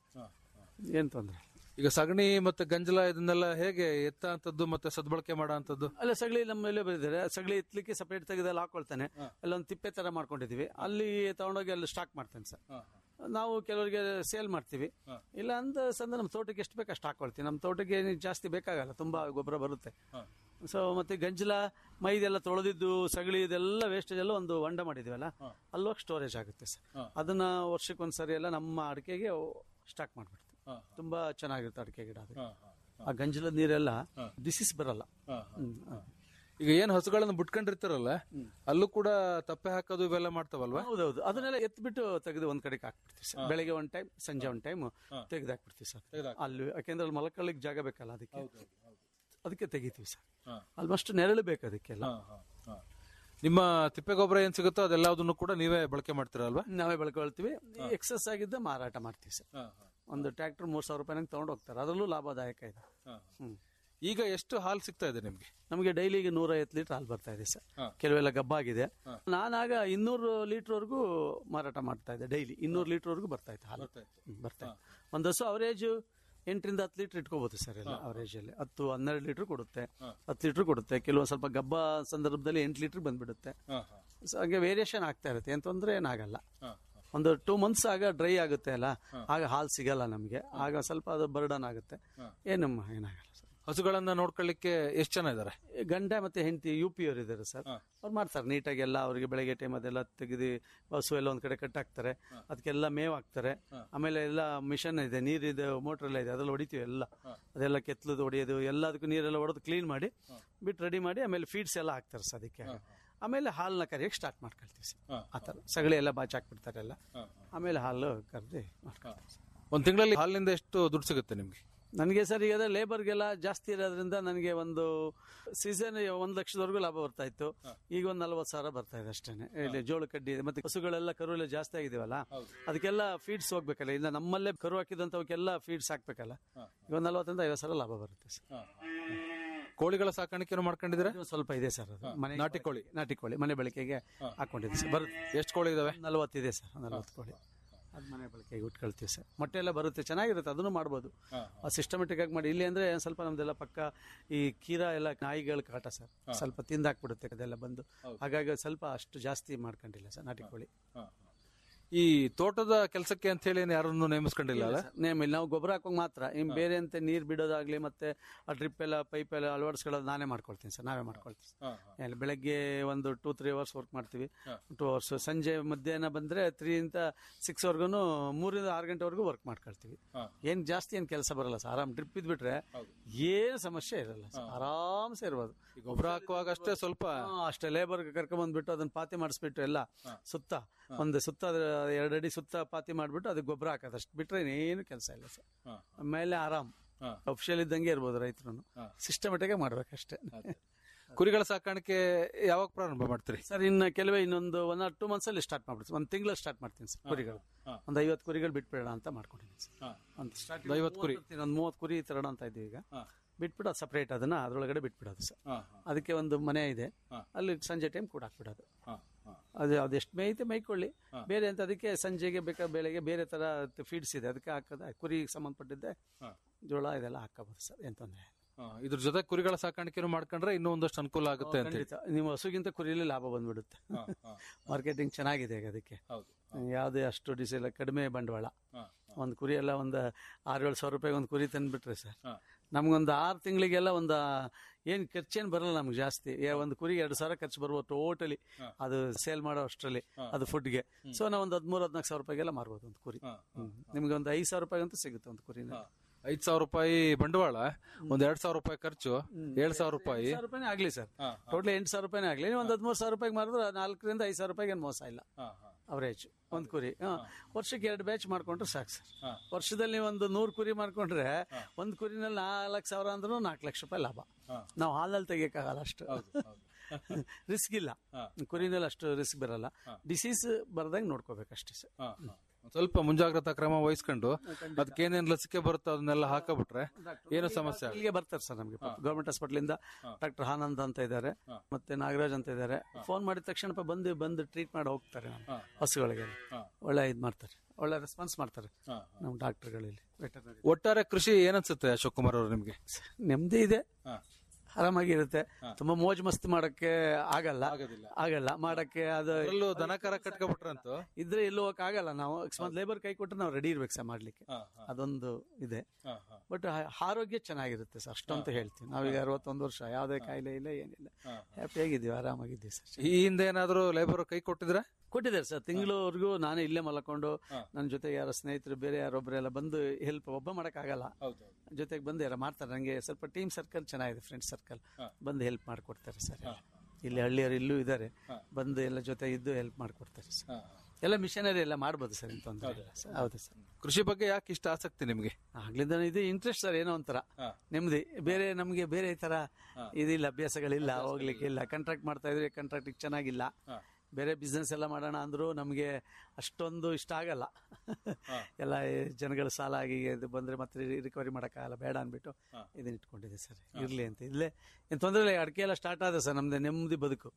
S10: ಏನ್ ತೊಂದ್ರೆ ಇಲ್ಲ.
S9: ಈಗ ಸಗಣಿ ಮತ್ತೆ ಗಂಜಲ ಇದನ್ನೆಲ್ಲ ಹೇಗೆ ಎತ್ತ ಅಂತದ್ದು ಮತ್ತೆ ಸದ್ಬಳಕೆ ಮಾಡೋ ಅಂತದ್ದು
S10: ಅಲ್ಲ ಸಗಳಿ ನಮ್ಮ ಮೇಲೆ ಬರೀತಾರೆ ಸಗಳಿ ಎತ್ತಲಿಕ್ಕೆ ಸಪರೇಟ್ ತೆಗೆದಲ್ಲಿ ಹಾಕೊಳ್ತಾನೆ ಅಲ್ಲೊಂದು ತಿಪ್ಪೆ ತರ ಮಾಡ್ಕೊಂಡಿದೀವಿ ಅಲ್ಲಿ ತಗೊಂಡೋಗಿ ಅಲ್ಲಿ ಸ್ಟಾಕ್ ಮಾಡ್ತೇನೆ ಸರ್ ನಾವು ಕೆಲವರಿಗೆ ಸೇಲ್ ಮಾಡ್ತೀವಿ ಇಲ್ಲ ಅಂತ ಸಂದ ನಮ್ಮ ತೋಟಕ್ಕೆ ಎಷ್ಟು ಬೇಕು ಅಷ್ಟು ಹಾಕೊಳ್ತೀವಿ ನಮ್ಮ ತೋಟಕ್ಕೆ ಏನು ಜಾಸ್ತಿ ಬೇಕಾಗಲ್ಲ ತುಂಬಾ ಗೊಬ್ಬರ ಬರುತ್ತೆ ಸೊ ಮತ್ತೆ ಗಂಜಲ ಮೈದೆಲ್ಲ ತೊಳೆದಿದ್ದು ಸಗಳಿ ಇದೆಲ್ಲ ವೇಸ್ಟೇಜ್ ಎಲ್ಲ ಒಂದು ಹೊಂಡ ಮಾಡಿದೀವಲ್ಲ ಅಲ್ಲೋಗಿ ಸ್ಟೋರೇಜ್ ಆಗುತ್ತೆ ಸರ್ ಅದನ್ನ ವರ್ಷಕ್ಕೊಂದ್ಸರಿ ಎಲ್ಲ ನಮ್ಮ ಅಡಿಕೆಗೆ ಸ್ಟಾಕ್ ಮಾಡ್ಬಿಡ್ತೀವಿ ತುಂಬಾ ಚೆನ್ನಾಗಿರುತ್ತೆ ಅಡಿಕೆ ಗಿಡ ಅದು ಆ ಗಂಜಲದ ನೀರೆಲ್ಲ ಡಿಸೀಸ್ ಬರಲ್ಲ ಹ್ಮ್.
S9: ಈಗ ಏನ್ ಹಸುಗಳನ್ನ ಬಿಟ್ಕೊಂಡಿರ್ತಾರಲ್ಲ ಅಲ್ಲೂ ಕೂಡ ತಪ್ಪೆ ಹಾಕೋದು ಇವೆಲ್ಲ ಮಾಡ್ತಾವಲ್ವಾ
S10: ಹೌದೌದು ಅದನ್ನೆಲ್ಲ ಎತ್ಬಿಟ್ಟು ತೆಗೆದು ಒಂದ್ ಕಡೆಗೆ ಹಾಕ್ಬಿಡ್ತೀವಿ ಸರ್ ಬೆಳಿಗ್ಗೆ ಒಂದ್ ಟೈಮ್ ಸಂಜೆ ಒಂದ್ ಟೈಮ್ ತೆಗೆದು ಹಾಕ್ಬಿಡ್ತೀವಿ ಸರ್ ಅಲ್ಲಿ ಯಾಕೆಂದ್ರೆ ಅಲ್ಲಿ ಮಲ್ಕೊಳ್ಳಿಕ್ ಜಾಗ ಬೇಕಲ್ಲ ಅದಕ್ಕೆ ಅದಕ್ಕೆ ತೆಗಿತೀವಿ ಸರ್ ಆಲ್ಮೋಸ್ಟ್ ನೆರಳು ಬೇಕು ಅದಕ್ಕೆಲ್ಲ
S9: ನಿಮ್ಮ ತಿಪ್ಪೆ ಗೊಬ್ಬರ ಏನ್ ಸಿಗುತ್ತೋ ಅದೆಲ್ಲದನ್ನು ಕೂಡ ನೀವೇ ಬಳಕೆ ಮಾಡ್ತೀರಲ್ವಾ
S10: ನಾವೇ ಬೆಳ್ಕೊಳ್ತೀವಿ ಎಕ್ಸಸ್ ಆಗಿದ್ದ ಮಾರಾಟ ಮಾಡ್ತೀವಿ ಸರ್ ಒಂದು ಟ್ರ್ಯಾಕ್ಟರ್ ಮೂರ್ ಸಾವಿರ ರೂಪಾಯಿನಾಗ ತಗೊಂಡು ಹೋಗ್ತಾರೆ ಅದರಲ್ಲೂ ಲಾಭದಾಯಕ ಇದೆ ಹ್ಮ್
S9: ಈಗ ಎಷ್ಟು ಹಾಲು ಸಿಗ್ತಾ ಇದೆ ನಿಮ್ಗೆ
S10: ನಮಗೆ ಡೈಲಿಗೆ ನೂರೈವತ್ತು ಲೀಟರ್ ಹಾಲು ಬರ್ತಾ ಇದೆ ಸರ್ ಕೆಲವೆಲ್ಲ ಗಬ್ಬಾಗಿದೆ ನಾನಾಗ ಇನ್ನೂರು ಲೀಟರ್ ವರೆಗೂ ಮಾರಾಟ ಮಾಡ್ತಾ ಇದ್ದೆ ಡೈಲಿ ಇನ್ನೂರು ಲೀಟರ್ ವರೆಗೂ ಬರ್ತಾ ಇತ್ತು ಹಾಲು ಹ್ಮ್, ಬರ್ತಾ ಇತ್ತು ಒಂದು ಹಸು ಅವರೇಜ್ ಎಂಟರಿಂದ ಹತ್ತು ಲೀಟರ್ ಇಟ್ಕೋಬಹುದು ಸರ್ ಎಲ್ಲ ಅವರೇಜ್ ಅಲ್ಲಿ ಹತ್ತು ಹನ್ನೆರಡು ಲೀಟರ್ ಕೊಡುತ್ತೆ ಹತ್ತು ಲೀಟರ್ ಕೊಡುತ್ತೆ ಕೆಲವು ಸ್ವಲ್ಪ ಗಬ್ಬ ಸಂದರ್ಭದಲ್ಲಿ ಎಂಟು ಲೀಟರ್ ಬಂದ್ಬಿಡುತ್ತೆ ಸೊ ಹಾಗೆ ವೇರಿಯೇಷನ್ ಆಗ್ತಾ ಇರುತ್ತೆ ಏನ್ ತೊಂದ್ರೆ ಏನಾಗಲ್ಲ ಒಂದು ಟೂ ಮಂತ್ಸ್ ಆಗ ಡ್ರೈ ಆಗುತ್ತೆ ಅಲ್ಲ ಆಗ ಹಾಲು ಸಿಗಲ್ಲ ನಮಗೆ ಆಗ ಸ್ವಲ್ಪ ಅದು ಬರ್ಡನ್ ಆಗುತ್ತೆ ಏನು ಏನಾಗಲ್ಲ ಸರ್
S9: ಹಸುಗಳನ್ನ ನೋಡ್ಕೊಳ್ಳಿಕ್ಕೆ ಎಷ್ಟು ಜನ ಇದಾರೆ
S10: ಗಂಡ ಮತ್ತೆ ಹೆಂಡತಿ ಯು ಪಿ ಅವ್ರು ಇದ್ದಾರೆ ಸರ್ ಅವ್ರು ಮಾಡ್ತಾರೆ ನೀಟಾಗಿ ಎಲ್ಲ ಅವರಿಗೆ ಬೆಳಗ್ಗೆ ಟೈಮ್ ಅದೆಲ್ಲ ತೆಗೆದು ಹಸು ಎಲ್ಲ ಒಂದ್ ಕಡೆ ಕಟ್ಟಾಕ್ತಾರೆ ಅದಕ್ಕೆಲ್ಲ ಮೇವ್ ಹಾಕ್ತಾರೆ ಆಮೇಲೆ ಎಲ್ಲ ಮಿಷನ್ ಇದೆ ನೀರಿದೆ ಮೋಟರ್ ಎಲ್ಲ ಇದೆ ಅದ್ರಲ್ಲಿ ಹೊಡಿತೀವಿ ಎಲ್ಲ ಅದೆಲ್ಲ ಕೆತ್ತಲದು ಹೊಡಿಯೋದು ಎಲ್ಲದಕ್ಕೂ ನೀರೆಲ್ಲ ಹೊಡೆದು ಕ್ಲೀನ್ ಮಾಡಿ ಬಿಟ್ಟು ರೆಡಿ ಮಾಡಿ ಆಮೇಲೆ ಫೀಡ್ಸ್ ಎಲ್ಲ ಹಾಕ್ತಾರೆ ಸರ್ ಅದಕ್ಕೆ ಆಮೇಲೆ ಹಾಲನ್ನ ಕರಿಯಕ್ಕೆ ಸ್ಟಾರ್ಟ್ ಮಾಡ್ಕೊಳ್ತೀವಿ ಸರ್ ಆ ಥರ ಸಗಳಿ ಎಲ್ಲ ಬಾಚ್ ಹಾಕ್ಬಿಡ್ತಾರೆ ಎಲ್ಲ ಆಮೇಲೆ ಹಾಲು ಕರೆದು ಮಾಡ್ಕೊಳ್ತೀವಿ ಸರ್
S9: ಒಂದ್ ತಿಂಗಳಲ್ಲಿ ಹಾಲಿನಿಂದ ಎಷ್ಟು ದುಡ್ಡು ಸಿಗುತ್ತೆ ನಿಮ್ಗೆ
S10: ನನಗೆ ಸರ್ ಈಗ ಅದೇ ಲೇಬರ್ಗೆಲ್ಲ ಜಾಸ್ತಿ ಇರೋದ್ರಿಂದ ನನಗೆ ಒಂದು ಸೀಸನ್ ಒಂದ್ ಲಕ್ಷದವರೆಗೂ ಲಾಭ ಬರ್ತಾ ಇತ್ತು ಈಗ ಒಂದ್ ನಲ್ವತ್ತು ಸಾವಿರ ಬರ್ತಾ ಇದೆ ಅಷ್ಟೇನೆ ಇಲ್ಲಿ ಜೋಳ ಕಡ್ಡಿ ಇದೆ ಮತ್ತೆ ಹಸುಗಳೆಲ್ಲ ಕರು ಎಲ್ಲ ಜಾಸ್ತಿ ಆಗಿದೆವಲ್ಲ ಅದಕ್ಕೆಲ್ಲ ಫೀಡ್ಸ್ ಹೋಗ್ಬೇಕಲ್ಲ ಇಲ್ಲ ನಮ್ಮಲ್ಲೇ ಕರು ಹಾಕಿದಂತವಕ್ಕೆಲ್ಲ ಫೀಡ್ಸ್ ಹಾಕ್ಬೇಕಲ್ಲ ಈಗ ಒಂದ್ ನಲ್ವತ್ತರಿಂದ ಐವತ್ತು ಸಾವಿರ ಲಾಭ ಬರುತ್ತೆ ಸರ್
S9: ಕೋಳಿಗಳ ಸಾಕಾಣಿಕೆಯನ್ನು ಮಾಡ್ಕೊಂಡಿದ್ರೆ
S10: ಇದು ಸ್ವಲ್ಪ ಇದೆ ಸರ್ ಅದು ಮನೆ
S9: ನಾಟಿ ಕೋಳಿ
S10: ನಾಟಿ ಕೋಳಿ ಮನೆ ಬಳಕೆಗೆ ಹಾಕೊಂಡಿದೆ ಸರ್ ಬರುತ್ತೆ
S9: ಎಷ್ಟು ಕೋಳಿ ಇದಾವೆ
S10: ನಲ್ವತ್ತಿದೆ ಸರ್ ನಲ್ವತ್ತು ಕೋಳಿ ಅದು ಮನೆ ಬಳಕೆಗೆ ಇಟ್ಕೊಳ್ತೀವಿ ಸರ್ ಮೊಟ್ಟೆ ಎಲ್ಲ ಬರುತ್ತೆ ಚೆನ್ನಾಗಿರುತ್ತೆ ಅದನ್ನು ಮಾಡ್ಬೋದು ಸಿಸ್ಟಮೆಟಿಕ್ ಆಗಿ ಮಾಡಿ ಇಲ್ಲಿ ಅಂದ್ರೆ ಸ್ವಲ್ಪ ನಮ್ದೆಲ್ಲ ಪಕ್ಕ ಈ ಕೀರಾ ಎಲ್ಲ ನಾಯಿಗಳ ಕಾಟ ಸರ್ ಸ್ವಲ್ಪ ತಿಂದಾಕ್ಬಿಡುತ್ತೆ ಅದೆಲ್ಲ ಬಂದು ಹಾಗಾಗಿ ಸ್ವಲ್ಪ ಅಷ್ಟು ಜಾಸ್ತಿ ಮಾಡ್ಕೊಂಡಿಲ್ಲ ಸರ್ ನಾಟಿ ಕೋಳಿ
S9: ಈ ತೋಟದ ಕೆಲಸಕ್ಕೆ ಅಂತ ಹೇಳಿ ಯಾರನ್ನು ನೇಮಿಸ್ಕೊಂಡಿಲ್ಲ ಅಲ್ಲ
S10: ನೇಮ್ ಇಲ್ಲ ನಾವು ಗೊಬ್ಬರ ಹಾಕೋಂಗ್ ಮಾತ್ರ ಇನ್ ಬೇರೆ ಅಂತ ನೀರ್ ಬಿಡೋದಾಗ್ಲಿ ಮತ್ತೆ ಆ ಡ್ರಿಪ್ ಎಲ್ಲ ಪೈಪ್ ಎಲ್ಲ ಅಳವಡಿಸ್ಕೊಳ್ಳೋದು ನಾನೇ ಮಾಡ್ಕೊಳ್ತೀನಿ ಸರ್ ನಾವೇ ಮಾಡ್ಕೊಳ್ತೀವಿ ಅಲ್ಲಿ ಬೆಳಗ್ಗೆ ಒಂದು ಟೂ ತ್ರೀ ಅವರ್ಸ್ ವರ್ಕ್ ಮಾಡ್ತೀವಿ ಟೂ ಅವರ್ಸ್ ಸಂಜೆ ಮಧ್ಯಾಹ್ನ ಬಂದ್ರೆ ತ್ರೀ ಇಂದ ಸಿಕ್ಸ್ ವರ್ಗು ಮೂರಿಂದ ಆರು ಗಂಟೆವರೆಗೂ ವರ್ಕ್ ಮಾಡ್ಕೊಳ್ತೀವಿ ಏನ್ ಜಾಸ್ತಿ ಏನ್ ಕೆಲಸ ಬರಲ್ಲ ಸರ್ ಆರಾಮ್ ಡ್ರಿಪ್ ಇದ್ಬಿಟ್ರೆ ಏನ್ ಸಮಸ್ಯೆ ಇರಲ್ಲ ಸರ್ ಆರಾಮ್ಸೆ ಇರ್ಬೋದು
S9: ಗೊಬ್ಬರ ಹಾಕುವಾಗ ಅಷ್ಟೇ ಸ್ವಲ್ಪ
S10: ಹಾ, ಅಷ್ಟೇ ಲೇಬರ್ ಕರ್ಕೊಂಡ್ ಬಂದ್ಬಿಟ್ಟು ಅದನ್ನ ಪಾತಿ ಮಾಡಿಸ್ಬಿಟ್ಟು ಎಲ್ಲ ಸುತ್ತ ಒಂದು ಸುತ್ತ ಅದ್ರ ಎರಡು ಅಡಿ ಸುತ್ತ ಪಾತಿ ಮಾಡ್ಬಿಟ್ಟು ಅದಕ್ಕೆ ಗೊಬ್ಬರ ಹಾಕೋದು ಅಷ್ಟು ಬಿಟ್ರೆ ಏನು ಕೆಲಸ ಇಲ್ಲ ಸರ್ ಆಮೇಲೆ ಆರಾಮ್ ಅಫಿಷಿಯಲ್ ಇದ್ದಂಗೆ ಇರ್ಬೋದು ರೈತರು ಸಿಸ್ಟಮೆಟಿಕ್ ಆಗಿ ಮಾಡ್ಬೇಕಷ್ಟೇ
S9: ಕುರಿಗಳ ಸಾಕಾಣಿಕೆ ಯಾವಾಗ ಪ್ರಾರಂಭ ಮಾಡ್ತೀರಿ
S10: ಸರ್ ಇನ್ನು ಕೆಲವೇ ಇನ್ನೊಂದು ಒನ್ ಆರ್ ಟೂ ಮಂತ್ಸ್ ಅಲ್ಲಿ ಸ್ಟಾರ್ಟ್ ಮಾಡ್ಬಿಡ್ತೀನಿ ಒಂದು ತಿಂಗಳ ಸ್ಟಾರ್ಟ್ ಮಾಡ್ತೀನಿ ಸರ್ ಕುರಿಗಳು ಒಂದು ಐವತ್ತು ಕುರಿಗಳು ಬಿಟ್ಬಿಡೋಣ ಅಂತ ಮಾಡ್ಕೊಂಡಿದ್ದೀನಿ ಸರ್ ಒಂದು ಸ್ಟಾರ್ಟ್
S9: ಐವತ್ತು ಕುರಿ?
S10: ಒಂದು ಮೂವತ್ತು ಕುರಿ ತರೋಣ ಅಂತ ಇದ್ದೀವಿ ಈಗ ಬಿಟ್ಬಿಟ್ಟು ಅದು ಸಪರೇಟ್ ಅದನ್ನ ಅದ್ರೊಳಗಡೆ ಬಿಟ್ಬಿಡೋದು ಸರ್ ಅದಕ್ಕೆ ಒಂದು ಮನೆ ಇದೆ ಅಲ್ಲಿ ಸಂಜೆ ಟೈಮ್ ಕೂಡ ಹಾಕ್ಬಿಡೋದು ಅದು ಅದು ಎಷ್ಟು ಮೇಯ್ತೆ ಮೈಕೊಳ್ಳಿ ಬೇರೆ ಅಂತ ಅದಕ್ಕೆ ಸಂಜೆಗೆ ಬೇಕಾ ಬೆಳಗ್ಗೆ ಬೇರೆ ತರ ಫೀಡ್ಸ್ ಇದೆ ಅದಕ್ಕೆ ಹಾಕೋದ ಕುರಿಗೆ ಸಂಬಂಧಪಟ್ಟಿದ್ದೆ ಜೋಳ ಇದೆಲ್ಲ ಹಾಕೋಬಹುದು ಸರ್ ಏನ್ ತೊಂದರೆ ಇಲ್ಲ.
S9: ಹಾ, ಇದ್ರ ಜೊತೆ ಕುರಿಗಳ ಸಾಕಾಣಿಕೆನೂ ಮಾಡ್ಕೊಂಡ್ರೆ ಇನ್ನೂ ಒಂದಷ್ಟು ಅನುಕೂಲ ಆಗುತ್ತೆ ಅಂತ ಹೇಳಿ.
S10: ಖಂಡಿತ. ನೀವು ಹಸುಗಿಂತ ಕುರಿಯಲ್ಲಿ ಲಾಭ ಬಂದ್ಬಿಡುತ್ತೆ ಮಾರ್ಕೆಟಿಂಗ್ ಚೆನ್ನಾಗಿದೆ ಈಗ ಅದಕ್ಕೆ ಯಾವುದೇ ಅಷ್ಟು ಡಿಸೆಲ್ ಕಡಿಮೆ ಬಂಡವಾಳ ಒಂದು ಕುರಿ ಎಲ್ಲ ಒಂದು ಆರು ಏಳು ಸಾವಿರ ರೂಪಾಯಿಗೆ ಒಂದು ಕುರಿ ತಂದ್ಬಿಟ್ರೆ ಸರ್ ನಮ್ಗೊಂದು ಆರು ತಿಂಗಳಿಗೆಲ್ಲ ಒಂದು ಏನು ಖರ್ಚೇನು ಬರಲ್ಲ ನಮ್ಗೆ ಜಾಸ್ತಿ ಏ- ಒಂದು ಕುರಿಗೆ ಎರಡು ಸಾವಿರ ಖರ್ಚು ಬರ್ಬೋದು ಟೋಟಲಿ ಅದು ಸೇಲ್ ಮಾಡೋ ಅಷ್ಟರಲ್ಲಿ ಅದು ಫುಡ್ಗೆ ಸೊ ನಾವು ಒಂದು ಹದಿಮೂರು ಹದಿನಾಲ್ಕು ಸಾವಿರ ರೂಪಾಯಿಗೆಲ್ಲ ಮಾರ್ಬೋದು ಒಂದು ಕುರಿ ಹ್ಮ್. ನಿಮ್ಗೆ ಒಂದು ಐದು ಸಾವಿರ ರೂಪಾಯಿ ಅಂತೂ ಸಿಗುತ್ತೆ ಒಂದು ಕುರಿನ
S9: ಐದ್ ಸಾವಿರ ರೂಪಾಯಿ ಬಂಡವಾಳ ಒಂದ್ ಎರಡ್ ಸಾವಿರ ರೂಪಾಯಿ ಖರ್ಚು ಏಳ್ ಸಾವಿರ ರೂಪಾಯಿ
S10: ಸಾವಿರ ರೂಪಾಯಿನೇ ಆಗ್ಲಿ ಸರ್ ಟೋಟಲ್ ಎಂಟು ಸಾವಿರ ರೂಪಾಯಿನೇ ಆಗ್ಲಿ ನೀವು ಒಂದು ಹದಿಮೂರು ಸಾವಿರ ರೂಪಾಯಿಗೆ ಮಾರಿದ್ರೆ ನಾಲ್ಕರಿಂದ ಐದು ಸಾವಿರ ರೂಪಾಯಿಗೆ ಏನ್ ಮೋಸ ಇಲ್ಲ ಅವರೇಜ್ ಒಂದು ಕುರಿ ಹಾ. ವರ್ಷಕ್ಕೆ ಎರಡು ಬ್ಯಾಚ್ ಮಾಡ್ಕೊಂಡ್ರೆ ಸಾಕು ಸರ್ ವರ್ಷದಲ್ಲಿ ನೀವು ಒಂದು ನೂರು ಕುರಿ ಮಾಡ್ಕೊಂಡ್ರೆ ಒಂದು ಕುರಿನಲ್ಲಿ ನಾಲ್ಕು ಸಾವಿರ ಅಂದ್ರೂ ನಾಲ್ಕು ಲಕ್ಷ ರೂಪಾಯಿ ಲಾಭ ನಾವು ಹಾಲಲ್ಲಿ ತೆಗಿಯಕ್ಕಾಗಲ್ಲ ಅಷ್ಟು ರಿಸ್ಕ್ ಇಲ್ಲ ಕುರಿನಲ್ಲಿ ಅಷ್ಟು ರಿಸ್ಕ್ ಬರಲ್ಲ ಡಿಸೀಸ್ ಬರ್ದಂಗೆ ನೋಡ್ಕೋಬೇಕಷ್ಟೇ ಸರ್
S9: ಒಂದ್ ಸ್ವಲ್ಪ ಮುಂಜಾಗ್ರತಾ ಕ್ರಮ ವಹಿಸ್ಕೊಂಡು ಅದಕ್ಕೆ ಏನೇನ್ ಲಸಿಕೆ ಬರುತ್ತೋ ಅದನ್ನೆಲ್ಲ ಹಾಕಬಿಟ್ರೆ ಏನು ಸಮಸ್ಯೆ ಆಗಲ್ಲ.
S10: ಇಲ್ಲಿಗೆ ಬರ್ತಾರೆ ಸರ್ ನಮಗೆ ಗೌರ್ಮೆಂಟ್ ಹಾಸ್ಪಿಟಲ್ ಇಂದ ಡಾಕ್ಟರ್ ಆನಂದ್ ಅಂತ ಇದ್ದಾರೆ ಮತ್ತೆ ನಾಗರಾಜ್ ಅಂತ ಇದ್ದಾರೆ ಫೋನ್ ಮಾಡಿದ ತಕ್ಷಣ ಪ ಬಂದು ಬಂದು ಟ್ರೀಟ್ ಮಾಡಿ ಹೋಗ್ತಾರೆ ನಮ್ಮ ಹಸುಗಳಿಗೆ ಒಳ್ಳೆ ಇದು ಮಾಡ್ತಾರೆ ಒಳ್ಳೆ ರೆಸ್ಪಾನ್ಸ್ ಮಾಡ್ತಾರೆ ನಮ್ಮ ಡಾಕ್ಟರ್ಗಳಲ್ಲಿ ವೆಟರ್ನರಿ
S9: ಒಟ್ಟಾರೆ ಕೃಷಿ ಏನನ್ಸುತ್ತೆ ಅಶೋಕ್ ಕುಮಾರ್ ಅವರು ನಿಮ್ಗೆ
S10: ನೆಮ್ಮದಿ ಇದೆ ಆರಾಮಾಗಿರುತ್ತೆ ತುಂಬಾ ಮೋಜ್ ಮಸ್ತಿ ಮಾಡಕ್ಕೆ ಆಗಲ್ಲ ಆಗಲ್ಲ ಮಾಡಕ್ಕೆ ಅದು
S9: ಅದ್ರಲ್ಲೂ ದನ ಕರ ಕಟ್ಕೊಬಿಟ್ರಂತೂ
S10: ಇದ್ರೆ ಎಲ್ಲೂ ಹೋಗಕ್ ಆಗಲ್ಲ ನಾವು ಅಕಸ್ಮಾತ್ ಲೇಬರ್ ಕೈ ಕೊಟ್ಟರೆ ನಾವು ರೆಡಿ ಇರ್ಬೇಕು ಸರ್ ಮಾಡ್ಲಿಕ್ಕೆ ಅದೊಂದು ಇದೆ ಬಟ್ ಆರೋಗ್ಯ ಚೆನ್ನಾಗಿರುತ್ತೆ ಸರ್ ಅಷ್ಟಂತ ಹೇಳ್ತೀವಿ ನಾವೀಗ ಅರವತ್ತೊಂದು ವರ್ಷ ಯಾವುದೇ ಕಾಯಿಲೆ ಇಲ್ಲ ಏನಿಲ್ಲ ಹ್ಯಾಪಿಯಾಗಿದ್ದೀವಿ ಆರಾಮಾಗಿದ್ದೀವಿ ಸರ್
S9: ಈ ಹಿಂದೆ ಏನಾದ್ರು ಲೇಬರ್ ಕೈ ಕೊಟ್ಟಿದ್ರೆ
S10: ಕೊಟ್ಟಿದ್ದಾರೆ ಸರ್ ತಿಂಗಳವರೆಗೂ ನಾನೇ ಇಲ್ಲೇ ಮಲ್ಕೊಂಡು ನನ್ನ ಜೊತೆ ಯಾರೋ ಸ್ನೇಹಿತರು ಬೇರೆ ಯಾರೊಬ್ಬರೆಲ್ಲ ಬಂದು ಹೆಲ್ಪ್ ಒಬ್ಬ ಮಾಡಕ್ಕಾಗಲ್ಲ ಜೊತೆಗೆ ಬಂದು ಯಾರು ಮಾಡ್ತಾರೆ ನನಗೆ ಸ್ವಲ್ಪ ಟೀಮ್ ಸರ್ಕಲ್ ಚೆನ್ನಾಗಿದೆ ಫ್ರೆಂಡ್ಸ್ ಸರ್ಕಲ್ ಬಂದು ಹೆಲ್ಪ್ ಮಾಡಿಕೊಡ್ತಾರೆ ಸರ್ ಇಲ್ಲಿ ಹಳ್ಳಿಯರು ಇಲ್ಲೂ ಇದ್ದಾರೆ ಬಂದು ಎಲ್ಲ ಜೊತೆ ಇದ್ದು ಹೆಲ್ಪ್ ಮಾಡಿಕೊಡ್ತಾರೆ ಸರ್ ಎಲ್ಲ ಮಿಷನರಿ ಎಲ್ಲ ಮಾಡ್ಬೋದು ಸರ್ ಇಂತ ತೊಂದ್ರೆ ಇಲ್ಲ ಸರ್ ಹೌದು ಸರ್
S9: ಕೃಷಿ ಬಗ್ಗೆ ಯಾಕೆ ಇಷ್ಟ ಆಸಕ್ತಿ ನಿಮ್ಗೆ
S10: ಆಗ್ಲಿಂದ ಇದು ಇಂಟ್ರೆಸ್ಟ್ ಸರ್ ಏನೋ ಒಂಥರ ನೆಮ್ಮದಿ ಬೇರೆ ನಮಗೆ ಬೇರೆ ತರ ಇದಿಲ್ಲ ಅಭ್ಯಾಸಗಳಿಲ್ಲ ಹೋಗ್ಲಿಕ್ಕೆ ಇಲ್ಲ ಕಾಂಟ್ರಾಕ್ಟ್ ಮಾಡ್ತಾ ಇದ್ರೆ ಕಾಂಟ್ರಾಕ್ಟ್ ಚೆನ್ನಾಗಿಲ್ಲ ಬೇರೆ ಬಿಸ್ನೆಸ್ ಎಲ್ಲ ಮಾಡೋಣ ಅಂದ್ರೂ ನಮಗೆ ಅಷ್ಟೊಂದು ಇಷ್ಟ ಆಗಲ್ಲ ಎಲ್ಲ ಈ ಜನಗಳ ಸಾಲ ಆಗಿ ಇದು ಬಂದ್ರೆ ಮತ್ತೆ ರಿಕವರಿ ಮಾಡೋಕ್ಕಾಗಲ್ಲ ಬೇಡ ಅಂದ್ಬಿಟ್ಟು ಇದನ್ನ ಇಟ್ಕೊಂಡಿದೆ ಸರ್ ಇರ್ಲಿ ಅಂತ ಇಲ್ಲೇ ಏನ್ ತೊಂದರೆ ಇಲ್ಲ ಅಡಿಕೆ ಎಲ್ಲ ಸ್ಟಾರ್ಟ್ ಆದ ಸರ್ ನಮ್ದು ನೆಮ್ಮದಿ ಬದುಕು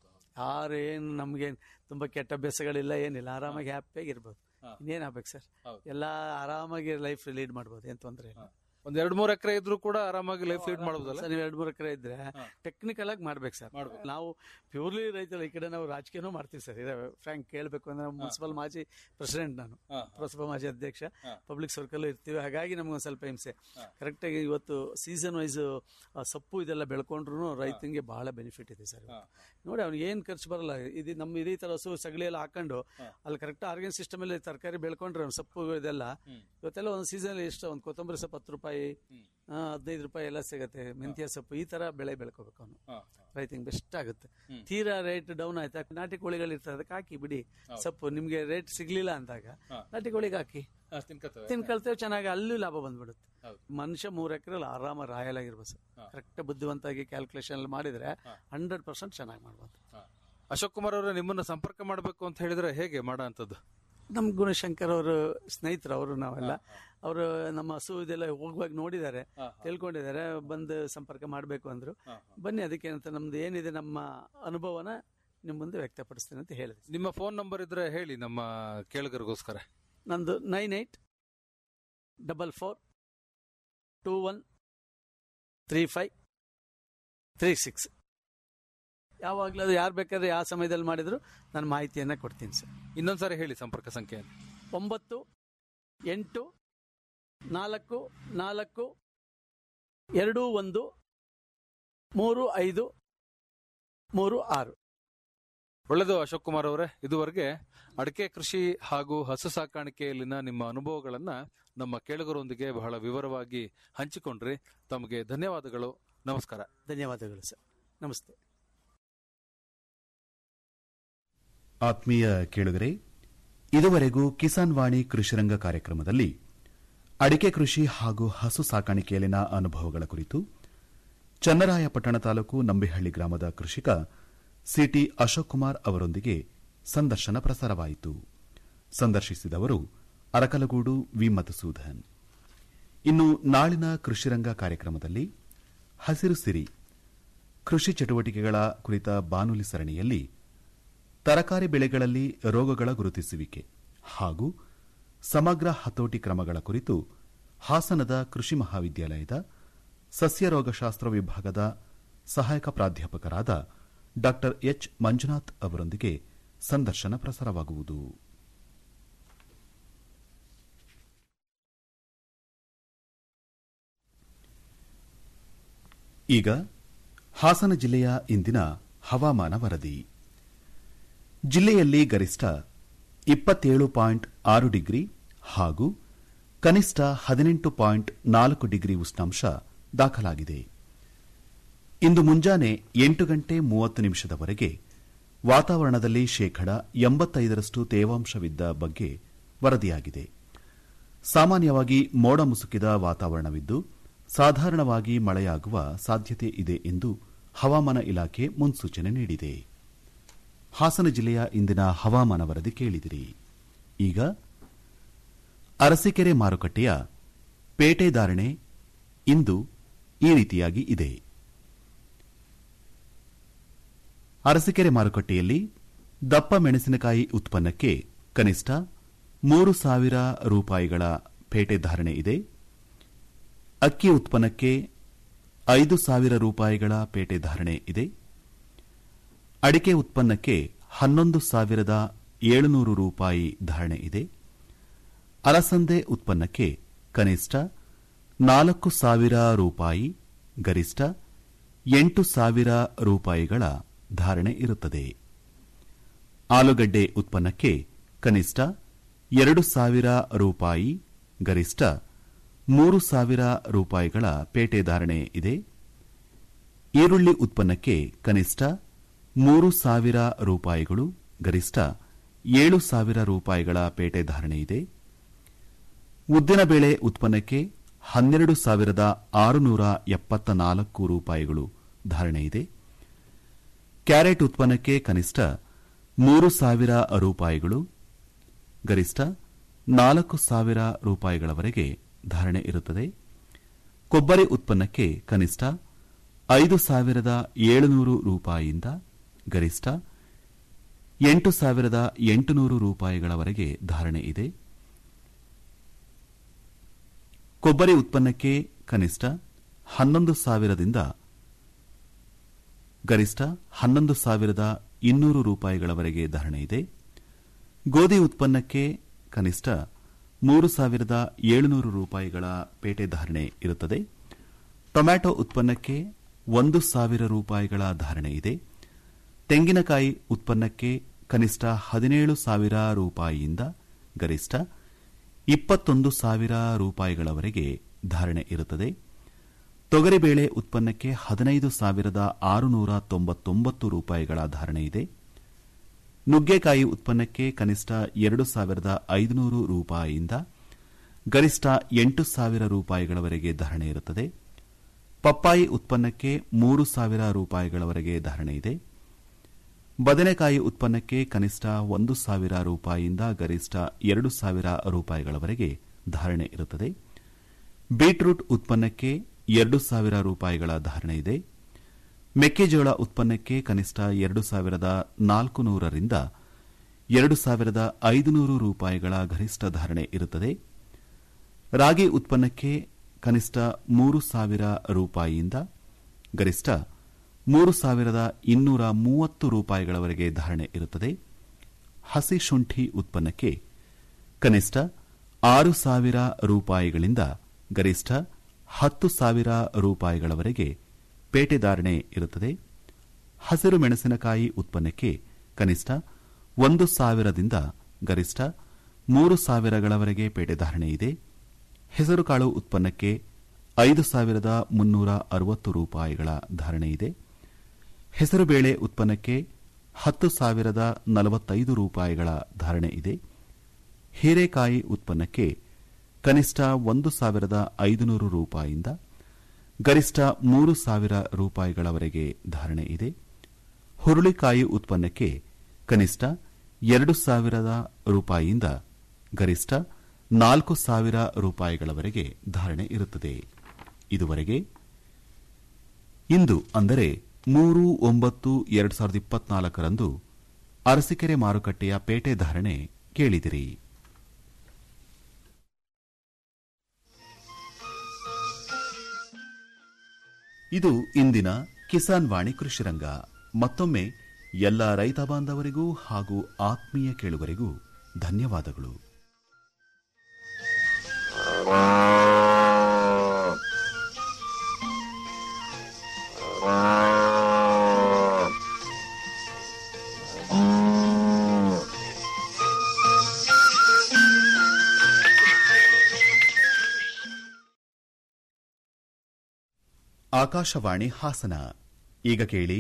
S10: ಯಾರು ಏನು ನಮ್ಗೆ ತುಂಬಾ ಕೆಟ್ಟ ಅಭ್ಯಾಸಗಳಿಲ್ಲ ಏನಿಲ್ಲ ಆರಾಮಾಗಿ ಹ್ಯಾಪಿಯಾಗಿ ಇರ್ಬೋದು ಇನ್ನೇನ್ ಆಗ್ಬೇಕು ಸರ್ ಎಲ್ಲ ಆರಾಮಾಗಿ ಲೈಫ್ ಲೀಡ್ ಮಾಡ್ಬೋದು ಏನ್ ತೊಂದರೆ ಇಲ್ಲ
S9: ಒಂದ್ ಎರಡ್ ಮೂರ್ ಎಕರೆ ಇದ್ರು ಕೂಡ ಆರಾಮಾಗಿ ಲೈಫ್ ಲೀಡ್ ಮಾಡಬಹುದಲ್ಲ
S10: ಸರ್ ನೀವು ಎರಡು ಮೂರು ಎಕರೆ ಇದ್ರೆ ಟೆಕ್ನಿಕಲ್ ಆಗಿ ಮಾಡ್ಬೇಕು ಸರ್ ನಾವು ಪ್ಯೂರ್ಲಿ ರೈತಲ್ಲ ಈ ಕಡೆ ನಾವು ರಾಜಕೀಯನೂ ಮಾಡ್ತೀವಿ ಸರ್ ಇದೆ ಫ್ರಾಂಕ್ ಕೇಳಬೇಕು ಅಂದ್ರೆ ಮುನ್ಸಿಪಲ್ ಮಾಜಿ ಪ್ರೆಸಿಡೆಂಟ್ ನಾನು ಪುರಸಭಾ ಮಾಜಿ ಅಧ್ಯಕ್ಷ ಪಬ್ಲಿಕ್ ಸರ್ಕಲ್ ಇರ್ತೀವಿ ಹಾಗಾಗಿ ನಮ್ಗೆ ಒಂದ್ ಸ್ವಲ್ಪ ಹಿಂಸೆ ಕರೆಕ್ಟ್ ಆಗಿ ಇವತ್ತು ಸೀಸನ್ ವೈಸ್ ಸೊಪ್ಪು ಇದೆಲ್ಲ ಬೆಳ್ಕೊಂಡ್ರು ರೈತನಿಗೆ ಬಹಳ ಬೆನಿಫಿಟ್ ಇದೆ ಸರ್ ಇವತ್ತು. ನೋಡಿ ಅವ್ನಿಗೆ ಏನ್ ಖರ್ಚು ಬರಲ್ಲ ಇದು ನಮ್ಮ ಇದೇ ತರ ಹಸು ಸಗಳಿ ಎಲ್ಲ ಹಾಕೊಂಡು ಅಲ್ಲಿ ಕರೆಕ್ಟ್ ಆರ್ಗನ್ ಸಿಸ್ಟಮ್ ಅಲ್ಲಿ ತರಕಾರಿ ಬೆಳ್ಕೊಂಡ್ರೆ ಅವ್ನ್ ಸೊಪ್ಪು ಇದೆಲ್ಲ ಇವತ್ತೆಲ್ಲ ಒಂದು ಸೀಸನ್ ಎಷ್ಟು ಒಂದು ಕೊತ್ತಂಬರಿ ಸೊಪ್ಪು ಹತ್ತು ರೂಪಾಯಿ ಆ, ಹದಿನೈದು ರೂಪಾಯಿ ಎಲ್ಲ ಸಿಗುತ್ತೆ ಮೆಂತ್ಯ ಸೊಪ್ಪು ಈ ತರ ಬೆಳೆ ಬೆಳ್ಕೋಬೇಕು ಅವನು ರೈತಂಗೆ ಬೆಸ್ಟ್ ಆಗುತ್ತೆ ತೀರಾ ರೇಟ್ ಡೌನ್ ಆಯ್ತಾ ನಾಟಿ ಕೋಳಿಗಳು ಇರ್ತದೆ ಅದಕ್ಕೆ ಹಾಕಿ ಬಿಡಿ ಸೊಪ್ಪು ನಿಮ್ಗೆ ರೇಟ್ ಸಿಗ್ಲಿಲ್ಲ ಅಂದಾಗ ನಾಟಿ ಕೋಳಿಗೆ ಹಾಕಿ ತಿನ್ಕೊಳ್ತೇವೆ ಚೆನ್ನಾಗಿ ಅಲ್ಲೂ ಲಾಭ ಬಂದ್ಬಿಡುತ್ತೆ ಮನುಷ್ಯ ಮೂರ್ ಎಕರೆ ಆರಾಮ ರಾಯಲ್ ಆಗಿರ್ಬೋದು ಸರ್ ಕರೆಕ್ಟ್ ಬುದ್ಧಿವಂತಾಗಿ ಕ್ಯಾಲ್ಕುಲೇಷನ್ ಮಾಡಿದ್ರೆ ಹಂಡ್ರೆಡ್ ಪರ್ಸೆಂಟ್ ಚೆನ್ನಾಗಿ ಮಾಡ್ಬೋದು
S9: ಅಶೋಕ್ ಕುಮಾರ್ ಅವರೇ ನಿಮ್ಮನ್ನ ಸಂಪರ್ಕ ಮಾಡಬೇಕು ಅಂತ ಹೇಳಿದ್ರೆ ಹೇಗೆ ಮಾಡೋ ಅಂತದ್ದು
S10: ನಮ್ ಗುಣಶಂಕರ್ ಅವರು ಸ್ನೇಹಿತರು ಅವರು ನಾವೆಲ್ಲ ಅವರು ನಮ್ಮ ಹಸು ಇದೆಲ್ಲ ಹೋಗುವಾಗ ನೋಡಿದ್ದಾರೆ ತಿಳ್ಕೊಂಡಿದ್ದಾರೆ ಬಂದು ಸಂಪರ್ಕ ಮಾಡಬೇಕು ಅಂದ್ರು ಬನ್ನಿ ಅದಕ್ಕೆ ಅಂತ ನಮ್ದು ಏನಿದೆ ನಮ್ಮ ಅನುಭವನ ನಿಮ್ ಮುಂದೆ ವ್ಯಕ್ತಪಡಿಸ್ತೇನೆ ಅಂತ ಹೇಳಿದೆ
S9: ನಿಮ್ಮ ಫೋನ್ ನಂಬರ್ ಇದ್ರೆ ಹೇಳಿ ನಮ್ಮ ಕೇಳುಗರಿಗೋಸ್ಕರ
S10: ನಂದು nine eight double four two one three five three six ಯಾವಾಗಲೂ ಅದು ಯಾರು ಬೇಕಾದ್ರೆ ಯಾವ ಸಮಯದಲ್ಲಿ ಮಾಡಿದ್ರು ನಾನು ಮಾಹಿತಿಯನ್ನು ಕೊಡ್ತೀನಿ ಸರ್
S9: ಇನ್ನೊಂದ್ಸಾರಿ ಹೇಳಿ ಸಂಪರ್ಕ ಸಂಖ್ಯೆ
S10: ಒಂಬತ್ತು ಎಂಟು ನಾಲ್ಕು ನಾಲ್ಕು ಎರಡು ಒಂದು ಮೂರು ಐದು ಮೂರು ಆರು
S9: ಒಳ್ಳೆಯದು ಅಶೋಕ್ ಕುಮಾರ್ ಅವರೇ ಇದುವರೆಗೆ ಅಡಿಕೆ ಕೃಷಿ ಹಾಗೂ ಹಸು ಸಾಕಾಣಿಕೆಯಲ್ಲಿನ ನಿಮ್ಮ ಅನುಭವಗಳನ್ನ ನಮ್ಮ ಕೇಳುಗರೊಂದಿಗೆ ಬಹಳ ವಿವರವಾಗಿ ಹಂಚಿಕೊಂಡ್ರಿ ತಮಗೆ ಧನ್ಯವಾದಗಳು ನಮಸ್ಕಾರ
S10: ಧನ್ಯವಾದಗಳು ಸರ್ ನಮಸ್ತೆ
S1: ಆತ್ಮೀಯ ಕೇಳುಗರೆ ಇದುವರೆಗೂ ಕಿಸಾನ್ ವಾಣಿ ಕೃಷಿರಂಗ ಕಾರ್ಯಕ್ರಮದಲ್ಲಿ ಅಡಿಕೆ ಕೃಷಿ ಹಾಗೂ ಹಸು ಸಾಕಾಣಿಕೆಯಲ್ಲಿನ ಅನುಭವಗಳ ಕುರಿತು ಚನ್ನರಾಯಪಟ್ಟಣ ತಾಲೂಕು ನಂಬಿಹಳ್ಳಿ ಗ್ರಾಮದ ಕೃಷಿಕ ಸಿಟಿ ಅಶೋಕ್ ಕುಮಾರ್ ಅವರೊಂದಿಗೆ ಸಂದರ್ಶನ ಪ್ರಸಾರವಾಯಿತು ಸಂದರ್ಶಿಸಿದವರು ಅರಕಲಗೂಡು ವಿ ಮಧುಸೂದನ್ ಇನ್ನು ನಾಳಿನ ಕೃಷಿರಂಗ ಕಾರ್ಯಕ್ರಮದಲ್ಲಿ ಹಸಿರು ಸಿರಿ ಕೃಷಿ ಚಟುವಟಿಕೆಗಳ ಕುರಿತ ಬಾನುಲಿ ಸರಣಿಯಲ್ಲಿ ತರಕಾರಿ ಬೆಳೆಗಳಲ್ಲಿ ರೋಗಗಳ ಗುರುತಿಸುವಿಕೆ ಹಾಗೂ ಸಮಗ್ರ ಹತೋಟಿ ಕ್ರಮಗಳ ಕುರಿತು ಹಾಸನದ ಕೃಷಿ ಮಹಾವಿದ್ಯಾಲಯದ ಸಸ್ಯರೋಗಶಾಸ್ತ್ರ ವಿಭಾಗದ ಸಹಾಯಕ ಪ್ರಾಧ್ಯಾಪಕರಾದ ಡಾ ಎಚ್ ಮಂಜುನಾಥ್ ಅವರೊಂದಿಗೆ ಸಂದರ್ಶನ ಪ್ರಸಾರವಾಗುವುದು ಈಗ ಹಾಸನ ಜಿಲ್ಲೆಯ ಇಂದಿನ ಹವಾಮಾನ ವರದಿ ಜಿಲ್ಲೆಯಲ್ಲಿ ಗರಿಷ್ಠ ಇಪ್ಪತ್ತೇಳು ಪಾಯಿಂಟ್ ಆರು ಡಿಗ್ರಿ ಹಾಗೂ ಕನಿಷ್ಠ ಹದಿನೆಂಟು ಪಾಯಿಂಟ್ ನಾಲ್ಕು ಡಿಗ್ರಿ ಉಷ್ಣಾಂಶ ದಾಖಲಾಗಿದೆ ಇಂದು ಮುಂಜಾನೆ ಎಂಟು ಗಂಟೆ ಮೂವತ್ತು ನಿಮಿಷದವರೆಗೆ ವಾತಾವರಣದಲ್ಲಿ ಶೇಕಡ ಎಂಬತ್ತೈದರಷ್ಟು ತೇವಾಂಶವಿದ್ದ ಬಗ್ಗೆ ವರದಿಯಾಗಿದೆ ಸಾಮಾನ್ಯವಾಗಿ ಮೋಡ ಮುಸುಕಿದ ವಾತಾವರಣವಿದ್ದು ಸಾಧಾರಣವಾಗಿ ಮಳೆಯಾಗುವ ಸಾಧ್ಯತೆ ಇದೆ ಎಂದು ಹವಾಮಾನ ಇಲಾಖೆ ಮುನ್ಸೂಚನೆ ನೀಡಿದೆ ಹಾಸನ ಜಿಲ್ಲೆಯ ಇಂದಿನ ಹವಾಮಾನ ವರದಿ ಕೇಳಿದಿರಿ ಈಗ ಅರಸೀಕೆರೆ ಮಾರುಕಟ್ಟೆಯ ಪೇಟೆ ಧಾರಣೆ ಇಂದು ಈ ರೀತಿಯಾಗಿ ಇದೆ ಅರಸೀಕೆರೆ ಮಾರುಕಟ್ಟೆಯಲ್ಲಿ ದಪ್ಪ ಮೆಣಸಿನಕಾಯಿ ಉತ್ಪನ್ನಕ್ಕೆ ಕನಿಷ್ಠ ಮೂರು ಸಾವಿರ ರೂಪಾಯಿಗಳ ಪೇಟೆ ಧಾರಣೆ ಇದೆ ಅಕ್ಕಿ ಉತ್ಪನ್ನಕ್ಕೆ ಐದು ಸಾವಿರ ರೂಪಾಯಿಗಳ ಪೇಟೆ ಧಾರಣೆ ಇದೆ ಅಡಿಕೆ ಉತ್ಪನ್ನಕ್ಕೆ ಹನ್ನೊಂದು ಸಾವಿರದ ಏಳುನೂರು ರೂಪಾಯಿ ಧಾರಣೆ ಇದೆ ಅಲಸಂದೆ ಉತ್ಪನ್ನಕ್ಕೆ ಕನಿಷ್ಠ ನಾಲ್ಕು ಸಾವಿರ ರೂಪಾಯಿ ಗರಿಷ್ಠ ಎಂಟು ಸಾವಿರ ರೂಪಾಯಿಗಳ ಧಾರಣೆ ಇರುತ್ತದೆ ಆಲೂಗಡ್ಡೆ ಉತ್ಪನ್ನಕ್ಕೆ ಕನಿಷ್ಠ ಎರಡು ಸಾವಿರ ರೂಪಾಯಿ ಗರಿಷ್ಠ ಮೂರು ಸಾವಿರ ರೂಪಾಯಿಗಳ ಪೇಟೆ ಧಾರಣೆ ಇದೆ ಈರುಳ್ಳಿ ಉತ್ಪನ್ನಕ್ಕೆ ಕನಿಷ್ಠ ಮೂರು ಸಾವಿರ ರೂಪಾಯಿಗಳು ಗರಿಷ್ಠ ಏಳು ಸಾವಿರ ರೂಪಾಯಿಗಳ ಪೇಟೆ ಧಾರಣೆ ಇದೆ ಉದ್ದಿನಬೇಳೆ ಉತ್ಪನ್ನಕ್ಕೆ ಹನ್ನೆರಡು ಸಾವಿರದ ಆರುನೂರ ಎಪ್ಪತ್ತ ನಾಲ್ಕು ರೂಪಾಯಿಗಳು ಧಾರಣೆ ಇದೆ ಕ್ಯಾರೆಟ್ ಉತ್ಪನ್ನಕ್ಕೆ ಕನಿಷ್ಠ ಮೂರು ಸಾವಿರ ರೂಪಾಯಿಗಳು ಗರಿಷ್ಠ ನಾಲ್ಕು ಸಾವಿರ ರೂಪಾಯಿಗಳವರೆಗೆ ಧಾರಣೆ ಇರುತ್ತದೆ ಕೊಬ್ಬರಿ ಉತ್ಪನ್ನಕ್ಕೆ ಕನಿಷ್ಠ ಐದು ಸಾವಿರದ ಏಳುನೂರು ರೂಪಾಯಿಯಿಂದ ಗರಿಷ್ಠ ಎಂಟು ಸಾವಿರದ ಎಂಟುನೂರು ರೂಪಾಯಿಗಳವರೆಗೆ ಧಾರಣೆ ಇದೆ ಕೊಬ್ಬರಿ ಉತ್ಪನ್ನಕ್ಕೆ ಕನಿಷ್ಠ ಹನ್ನೊಂದು ಸಾವಿರದಿಂದ ಗರಿಷ್ಠ ಹನ್ನೊಂದು ಸಾವಿರದ ಇನ್ನೂರು ರೂಪಾಯಿಗಳವರೆಗೆ ಧಾರಣೆ ಇದೆ ಗೋಧಿ ಉತ್ಪನ್ನಕ್ಕೆ ಕನಿಷ್ಠ ಮೂರು ಸಾವಿರದ ಏಳುನೂರು ರೂಪಾಯಿಗಳ ಪೇಟೆ ಧಾರಣೆ ಇರುತ್ತದೆ ಟೊಮ್ಯಾಟೊ ಉತ್ಪನ್ನಕ್ಕೆ ಒಂದು ಸಾವಿರ ರೂಪಾಯಿಗಳ ಧಾರಣೆ ಇದೆ ತೆಂಗಿನಕಾಯಿ ಉತ್ಪನ್ನಕ್ಕೆ ಕನಿಷ್ಠ ಹದಿನೇಳು ಸಾವಿರ ರೂಪಾಯಿಯಿಂದ ಗರಿಷ್ಠ ಇಪ್ಪತ್ತೊಂದು ಸಾವಿರ ರೂಪಾಯಿಗಳವರೆಗೆ ಧಾರಣೆ ಇರುತ್ತದೆ ತೊಗರಿಬೇಳೆ ಉತ್ಪನ್ನಕ್ಕೆ ಹದಿನೈದು ಸಾವಿರದ ಆರುನೂರ ತೊಂಬತ್ತೊಂಬತ್ತು ರೂಪಾಯಿಗಳ ಧಾರಣೆ ಇದೆ ನುಗ್ಗೆಕಾಯಿ ಉತ್ಪನ್ನಕ್ಕೆ ಕನಿಷ್ಠ ಎರಡು ಸಾವಿರದ ಐದುನೂರು ರೂಪಾಯಿಯಿಂದ ಗರಿಷ್ಠ ಎಂಟು ಸಾವಿರ ರೂಪಾಯಿಗಳವರೆಗೆ ಧಾರಣೆ ಇರುತ್ತದೆ ಪಪ್ಪಾಯಿ ಉತ್ಪನ್ನಕ್ಕೆ ಮೂರು ಸಾವಿರ ರೂಪಾಯಿಗಳವರೆಗೆ ಧಾರಣೆ ಇದೆ ಬದನೆಕಾಯಿ ಉತ್ಪನ್ನಕ್ಕೆ ಕನಿಷ್ಠ ಒಂದು ಸಾವಿರ ರೂಪಾಯಿಯಿಂದ ಗರಿಷ್ಠ ಎರಡು ಸಾವಿರ ರೂಪಾಯಿಗಳವರೆಗೆ ಧಾರಣೆ ಇರುತ್ತದೆ ಬೀಟ್ರೂಟ್ ಉತ್ಪನ್ನಕ್ಕೆ ಎರಡು ಸಾವಿರ ರೂಪಾಯಿಗಳ ಧಾರಣೆ ಇದೆ ಮೆಕ್ಕೆಜೋಳ ಉತ್ಪನ್ನಕ್ಕೆ ಕನಿಷ್ಠ ಎರಡು ಸಾವಿರದ ನಾಲ್ಕು ನೂರರಿಂದ ಎರಡು ಸಾವಿರದ ಐದುನೂರು ರೂಪಾಯಿಗಳ ಗರಿಷ್ಠ ಧಾರಣೆ ಇರುತ್ತದೆ ರಾಗಿ ಉತ್ಪನ್ನಕ್ಕೆ ಕನಿಷ್ಠ ಮೂರು ಸಾವಿರ ರೂಪಾಯಿಯಿಂದ ಗರಿಷ್ಠ ಮೂರು ಸಾವಿರದ ಇನ್ನೂರ ಮೂವತ್ತು ರೂಪಾಯಿಗಳವರೆಗೆ ಧಾರಣೆ ಇರುತ್ತದೆ ಹಸಿ ಶುಂಠಿ ಉತ್ಪನ್ನಕ್ಕೆ ಕನಿಷ್ಠ ಆರು ಸಾವಿರ ರೂಪಾಯಿಗಳಿಂದ ಗರಿಷ್ಠ ಹತ್ತು ಸಾವಿರ ರೂಪಾಯಿಗಳವರೆಗೆ ಪೇಟೆ ಧಾರಣೆ ಇರುತ್ತದೆ ಹಸಿರು ಮೆಣಸಿನಕಾಯಿ ಉತ್ಪನ್ನಕ್ಕೆ ಕನಿಷ್ಠ ಒಂದು ಸಾವಿರದಿಂದ ಗರಿಷ್ಠ ಮೂರು ಸಾವಿರಗಳವರೆಗೆ ಪೇಟೆ ಧಾರಣೆ ಇದೆ ಹೆಸರುಕಾಳು ಉತ್ಪನ್ನಕ್ಕೆ ಐದು ಸಾವಿರದ ಮುನ್ನೂರ ಅರವತ್ತು ರೂಪಾಯಿಗಳ ಧಾರಣೆ ಇದೆ ಹೆಸರುಬೇಳೆ ಉತ್ಪನ್ನಕ್ಕೆ ಹತ್ತು ಸಾವಿರದ ನಲವತ್ತೈದು ರೂಪಾಯಿಗಳ ಧಾರಣೆ ಇದೆ ಹೀರೆಕಾಯಿ ಉತ್ಪನ್ನಕ್ಕೆ ಕನಿಷ್ಠ ಒಂದು ಸಾವಿರದ ಐದುನೂರು ರೂಪಾಯಿಯಿಂದ ಗರಿಷ್ಠ ಮೂರು ಸಾವಿರ ರೂಪಾಯಿಗಳವರೆಗೆ ಧಾರಣೆ ಇದೆ ಹುರುಳಿಕಾಯಿ ಉತ್ಪನ್ನಕ್ಕೆ ಕನಿಷ್ಠ ಎರಡು ಸಾವಿರದ ರೂಪಾಯಿಯಿಂದ ಗರಿಷ್ಠ ನಾಲ್ಕು ಸಾವಿರ ರೂಪಾಯಿಗಳವರೆಗೆ ಧಾರಣೆ ಇರುತ್ತದೆ ಇದುವರೆಗೆ ಇಂದು ಅಂದರೆ ಮೂರು ಒಂಬತ್ತು ಎರಡು ಸಾವಿರದ ಇಪ್ಪತ್ನಾಲ್ಕರಂದು ಅರಸೀಕೆರೆ ಮಾರುಕಟ್ಟೆಯ ಪೇಟೆ ಧಾರಣೆ ಕೇಳಿದಿರಿ ಇದು ಇಂದಿನ ಕಿಸಾನ್ ವಾಣಿ ಕೃಷಿರಂಗ ಮತ್ತೊಮ್ಮೆ ಎಲ್ಲ ರೈತ ಬಾಂಧವರಿಗೂ ಹಾಗೂ ಆತ್ಮೀಯ ಕೇಳುಗರಿಗೂ ಧನ್ಯವಾದಗಳು ಆಕಾಶವಾಣಿ ಹಾಸನ ಈಗ ಕೇಳಿ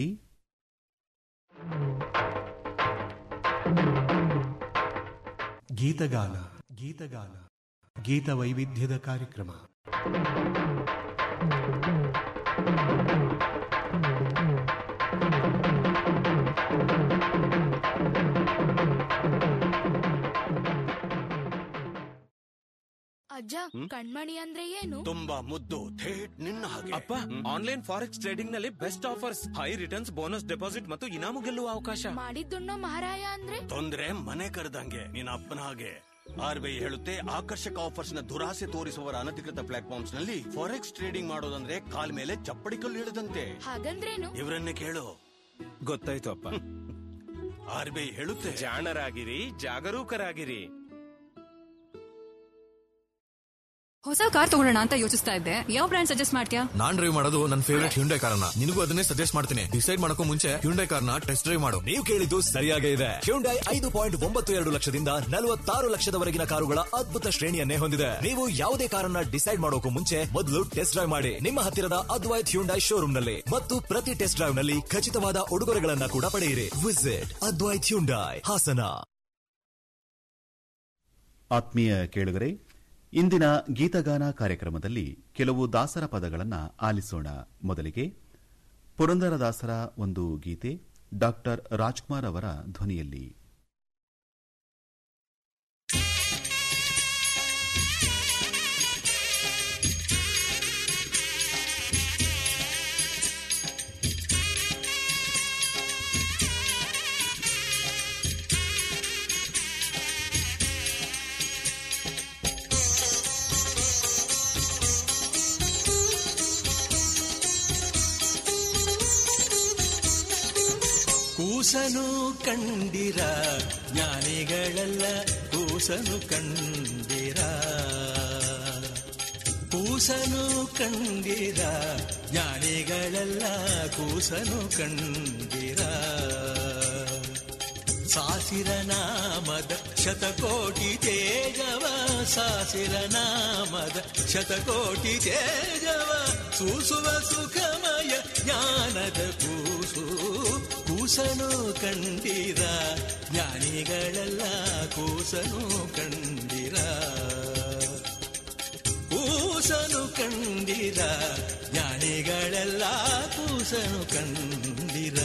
S11: ಗೀತಗಾನ ಗೀತಗಾನ ಗೀತ ವೈವಿಧ್ಯದ ಕಾರ್ಯಕ್ರಮ
S12: ಅಜ್ಜ ಕಣ್ಮಣಿ ಅಂದ್ರೆ ಏನು
S13: ತುಂಬಾ ಮುದ್ದು ಥೇಟ್ ನಿನ್ನ ಹಾಗೆ ಅಪ್ಪ ಆನ್ಲೈನ್ ಫಾರೆಕ್ಸ್ ಟ್ರೇಡಿಂಗ್ ನಲ್ಲಿ best offers high returns bonus deposit ಮತ್ತು ಇನಾಮು ಗೆಲ್ಲುವ ಅವಕಾಶ
S12: ಮಾಡಿದ್ದುಣ್ಣೋ ಮಹಾರಾಯ ಅಂದ್ರೆ
S13: ತೊಂದ್ರೆ ಮನೆ ಕರೆದಂಗೆ ನಿನ್ನ ಅಪ್ಪನ ಹಾಗೆ ಆರ್ಬಿಐ ಹೇಳುತ್ತೆ ಆಕರ್ಷಕ ಆಫರ್ಸ್ ನ ದುರಾಸೆ ತೋರಿಸುವವರ ಅನಧಿಕೃತ ಪ್ಲಾಟ್ಫಾರ್ಮ್ಸ್ ನಲ್ಲಿ ಫಾರೆಕ್ಸ್ ಟ್ರೇಡಿಂಗ್ ಮಾಡೋದಂದ್ರೆ ಕಾಲ್ ಮೇಲೆ ಚಪ್ಪಡಿ ಕಲ್ಲು ಇಡದಂತೆ
S12: ಹಾಗಂದ್ರೇನು
S13: ಇವರನ್ನೇ ಕೇಳು
S14: ಗೊತ್ತಾಯ್ತು ಅಪ್ಪ
S13: ಆರ್ಬಿಐ ಹೇಳುತ್ತೆ
S14: ಜಾಣರಾಗಿರಿ ಜಾಗರೂಕರಾಗಿರಿ
S15: ಹೊಸ ಕಾರ್ ತಗೊಳ್ಳೋಣ ಅಂತ ಯೋಚಿಸ್ತಾ ಇದ್ದೆ ಯಾವ ಬ್ರ್ಯಾಂಡ್ ಸಜೆಸ್ಟ್ ಮಾಡ್ತೀಯಾ
S16: ನಾನ್ ಡ್ರೈವ್ ಮಾಡೋದು ನನ್ನ ಫೇವರೇಟ್ ಹ್ಯುಂಡೈ ಕಾರನ್ನ ನಿನಗೂ ಅದನ್ನೇ ಸಜೆಸ್ಟ್ ಮಾಡ್ತೀನಿ ಡಿಸೈಡ್ ಮಾಡಕ್ಕೂ ಮುಂಚೆ ಹ್ಯುಂಡೈ ಕಾರ್ನ ಟೆಸ್ಟ್ ಡ್ರೈವ್ ಮಾಡು
S17: ನೀವು ಕೇಳಿದ್ದು ಸರಿಯಾಗೇ ಇದೆ ಹ್ಯುಂಡೈ ಐದು ಪಾಯಿಂಟ್ ಒಂಬತ್ತು ಎರಡು ಲಕ್ಷದಿಂದ ನಲವತ್ತಾರು ಲಕ್ಷದವರೆಗಿನ ಕಾರುಗಳ ಅದ್ಭುತ ಶ್ರೇಣಿಯನ್ನೇ ಹೊಂದಿದೆ ನೀವು ಯಾವುದೇ ಕಾರನ್ನ ಡಿಸೈಡ್ ಮಾಡೋಕು ಮುಂಚೆ ಮೊದಲು ಟೆಸ್ಟ್ ಡ್ರೈವ್ ಮಾಡಿ ನಿಮ್ಮ ಹತ್ತಿರದ ಅದ್ವೈತ್ ಹ್ಯುಂಡೈ ಶೋರೂಮ್ ನಲ್ಲಿ ಮತ್ತು ಪ್ರತಿ ಟೆಸ್ಟ್ ಡ್ರೈವ್ ನಲ್ಲಿ ಖಚಿತವಾದ ಉಡುಗೊರೆಗಳನ್ನ ಕೂಡ ಪಡೆಯಿರಿ ವಿಸಿಟ್ ಅದ್ವೈತ್ ಹ್ಯುಂಡೈ ಹಾಸನ
S1: ಆತ್ಮೀಯ ಕೇಳುಗರೆ ಇಂದಿನ ಗೀತಗಾನ ಕಾರ್ಯಕ್ರಮದಲ್ಲಿ ಕೆಲವು ದಾಸರ ಪದಗಳನ್ನು ಆಲಿಸೋಣ ಮೊದಲಿಗೆ ಪುರಂದರದಾಸರ ಒಂದು ಗೀತೆ ಡಾಕ್ಟರ್ ರಾಜ್ಕುಮಾರ್ ಅವರ ಧ್ವನಿಯಲ್ಲಿ
S18: ಕೂಸನು ಕಂಡಿರ ಜ್ಞಾನಿಗಳೆಲ್ಲ ಕೂಸನು ಕಂಡಿರ ಕೂಸನು ಕಂಡಿರ ಜ್ಞಾನಿಗಳೆಲ್ಲ ಕೂಸನು ಕಂಡಿರ ಸಾಸಿರ ನಾಮದ ಶತಕೋಟಿ ತೇಜವ ಸಾಸಿರ ನಾಮದ ಶತಕೋಟಿ ತೇಜವ ಸೂಸುವ ಸುಖಮಯ ಜ್ಞಾನದ ಕೂಸು ಕೂಸನು ಕಂಡಿರ ಜ್ಞಾನಿಗಳೆಲ್ಲ ಕೂಸನು ಕಂಡಿರ ಕೂಸನು ಕಂಡಿರ ಜ್ಞಾನಿಗಳೆಲ್ಲ ಕೂಸನು ಕಂಡಿರ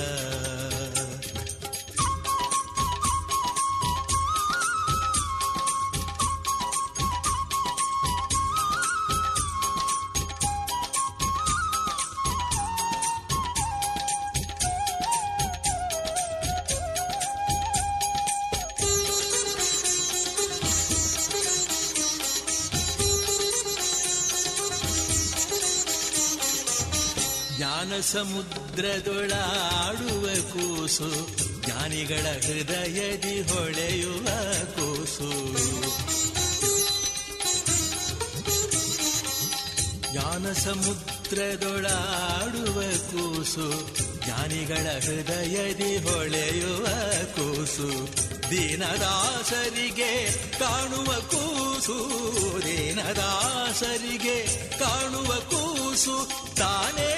S18: ಜ್ಞಾನ ಸಮುದ್ರದೊಳಾಡುವ ಕೂಸು ಜ್ಞಾನಿಗಳ ಹೃದಯದಿ ಹೊಳೆಯುವ ಕೂಸು ಜ್ಞಾನ ಸಮುದ್ರದೊಳಾಡುವ ಕೂಸು ಜ್ಞಾನಿಗಳ ಹೃದಯದಿ ಹೊಳೆಯುವ ಕೂಸು ದೀನದಾಸರಿಗೆ ಕಾಣುವ ಕೂಸು ದೀನದಾಸರಿಗೆ ಕಾಣುವ ಕೂಸು ತಾನೇ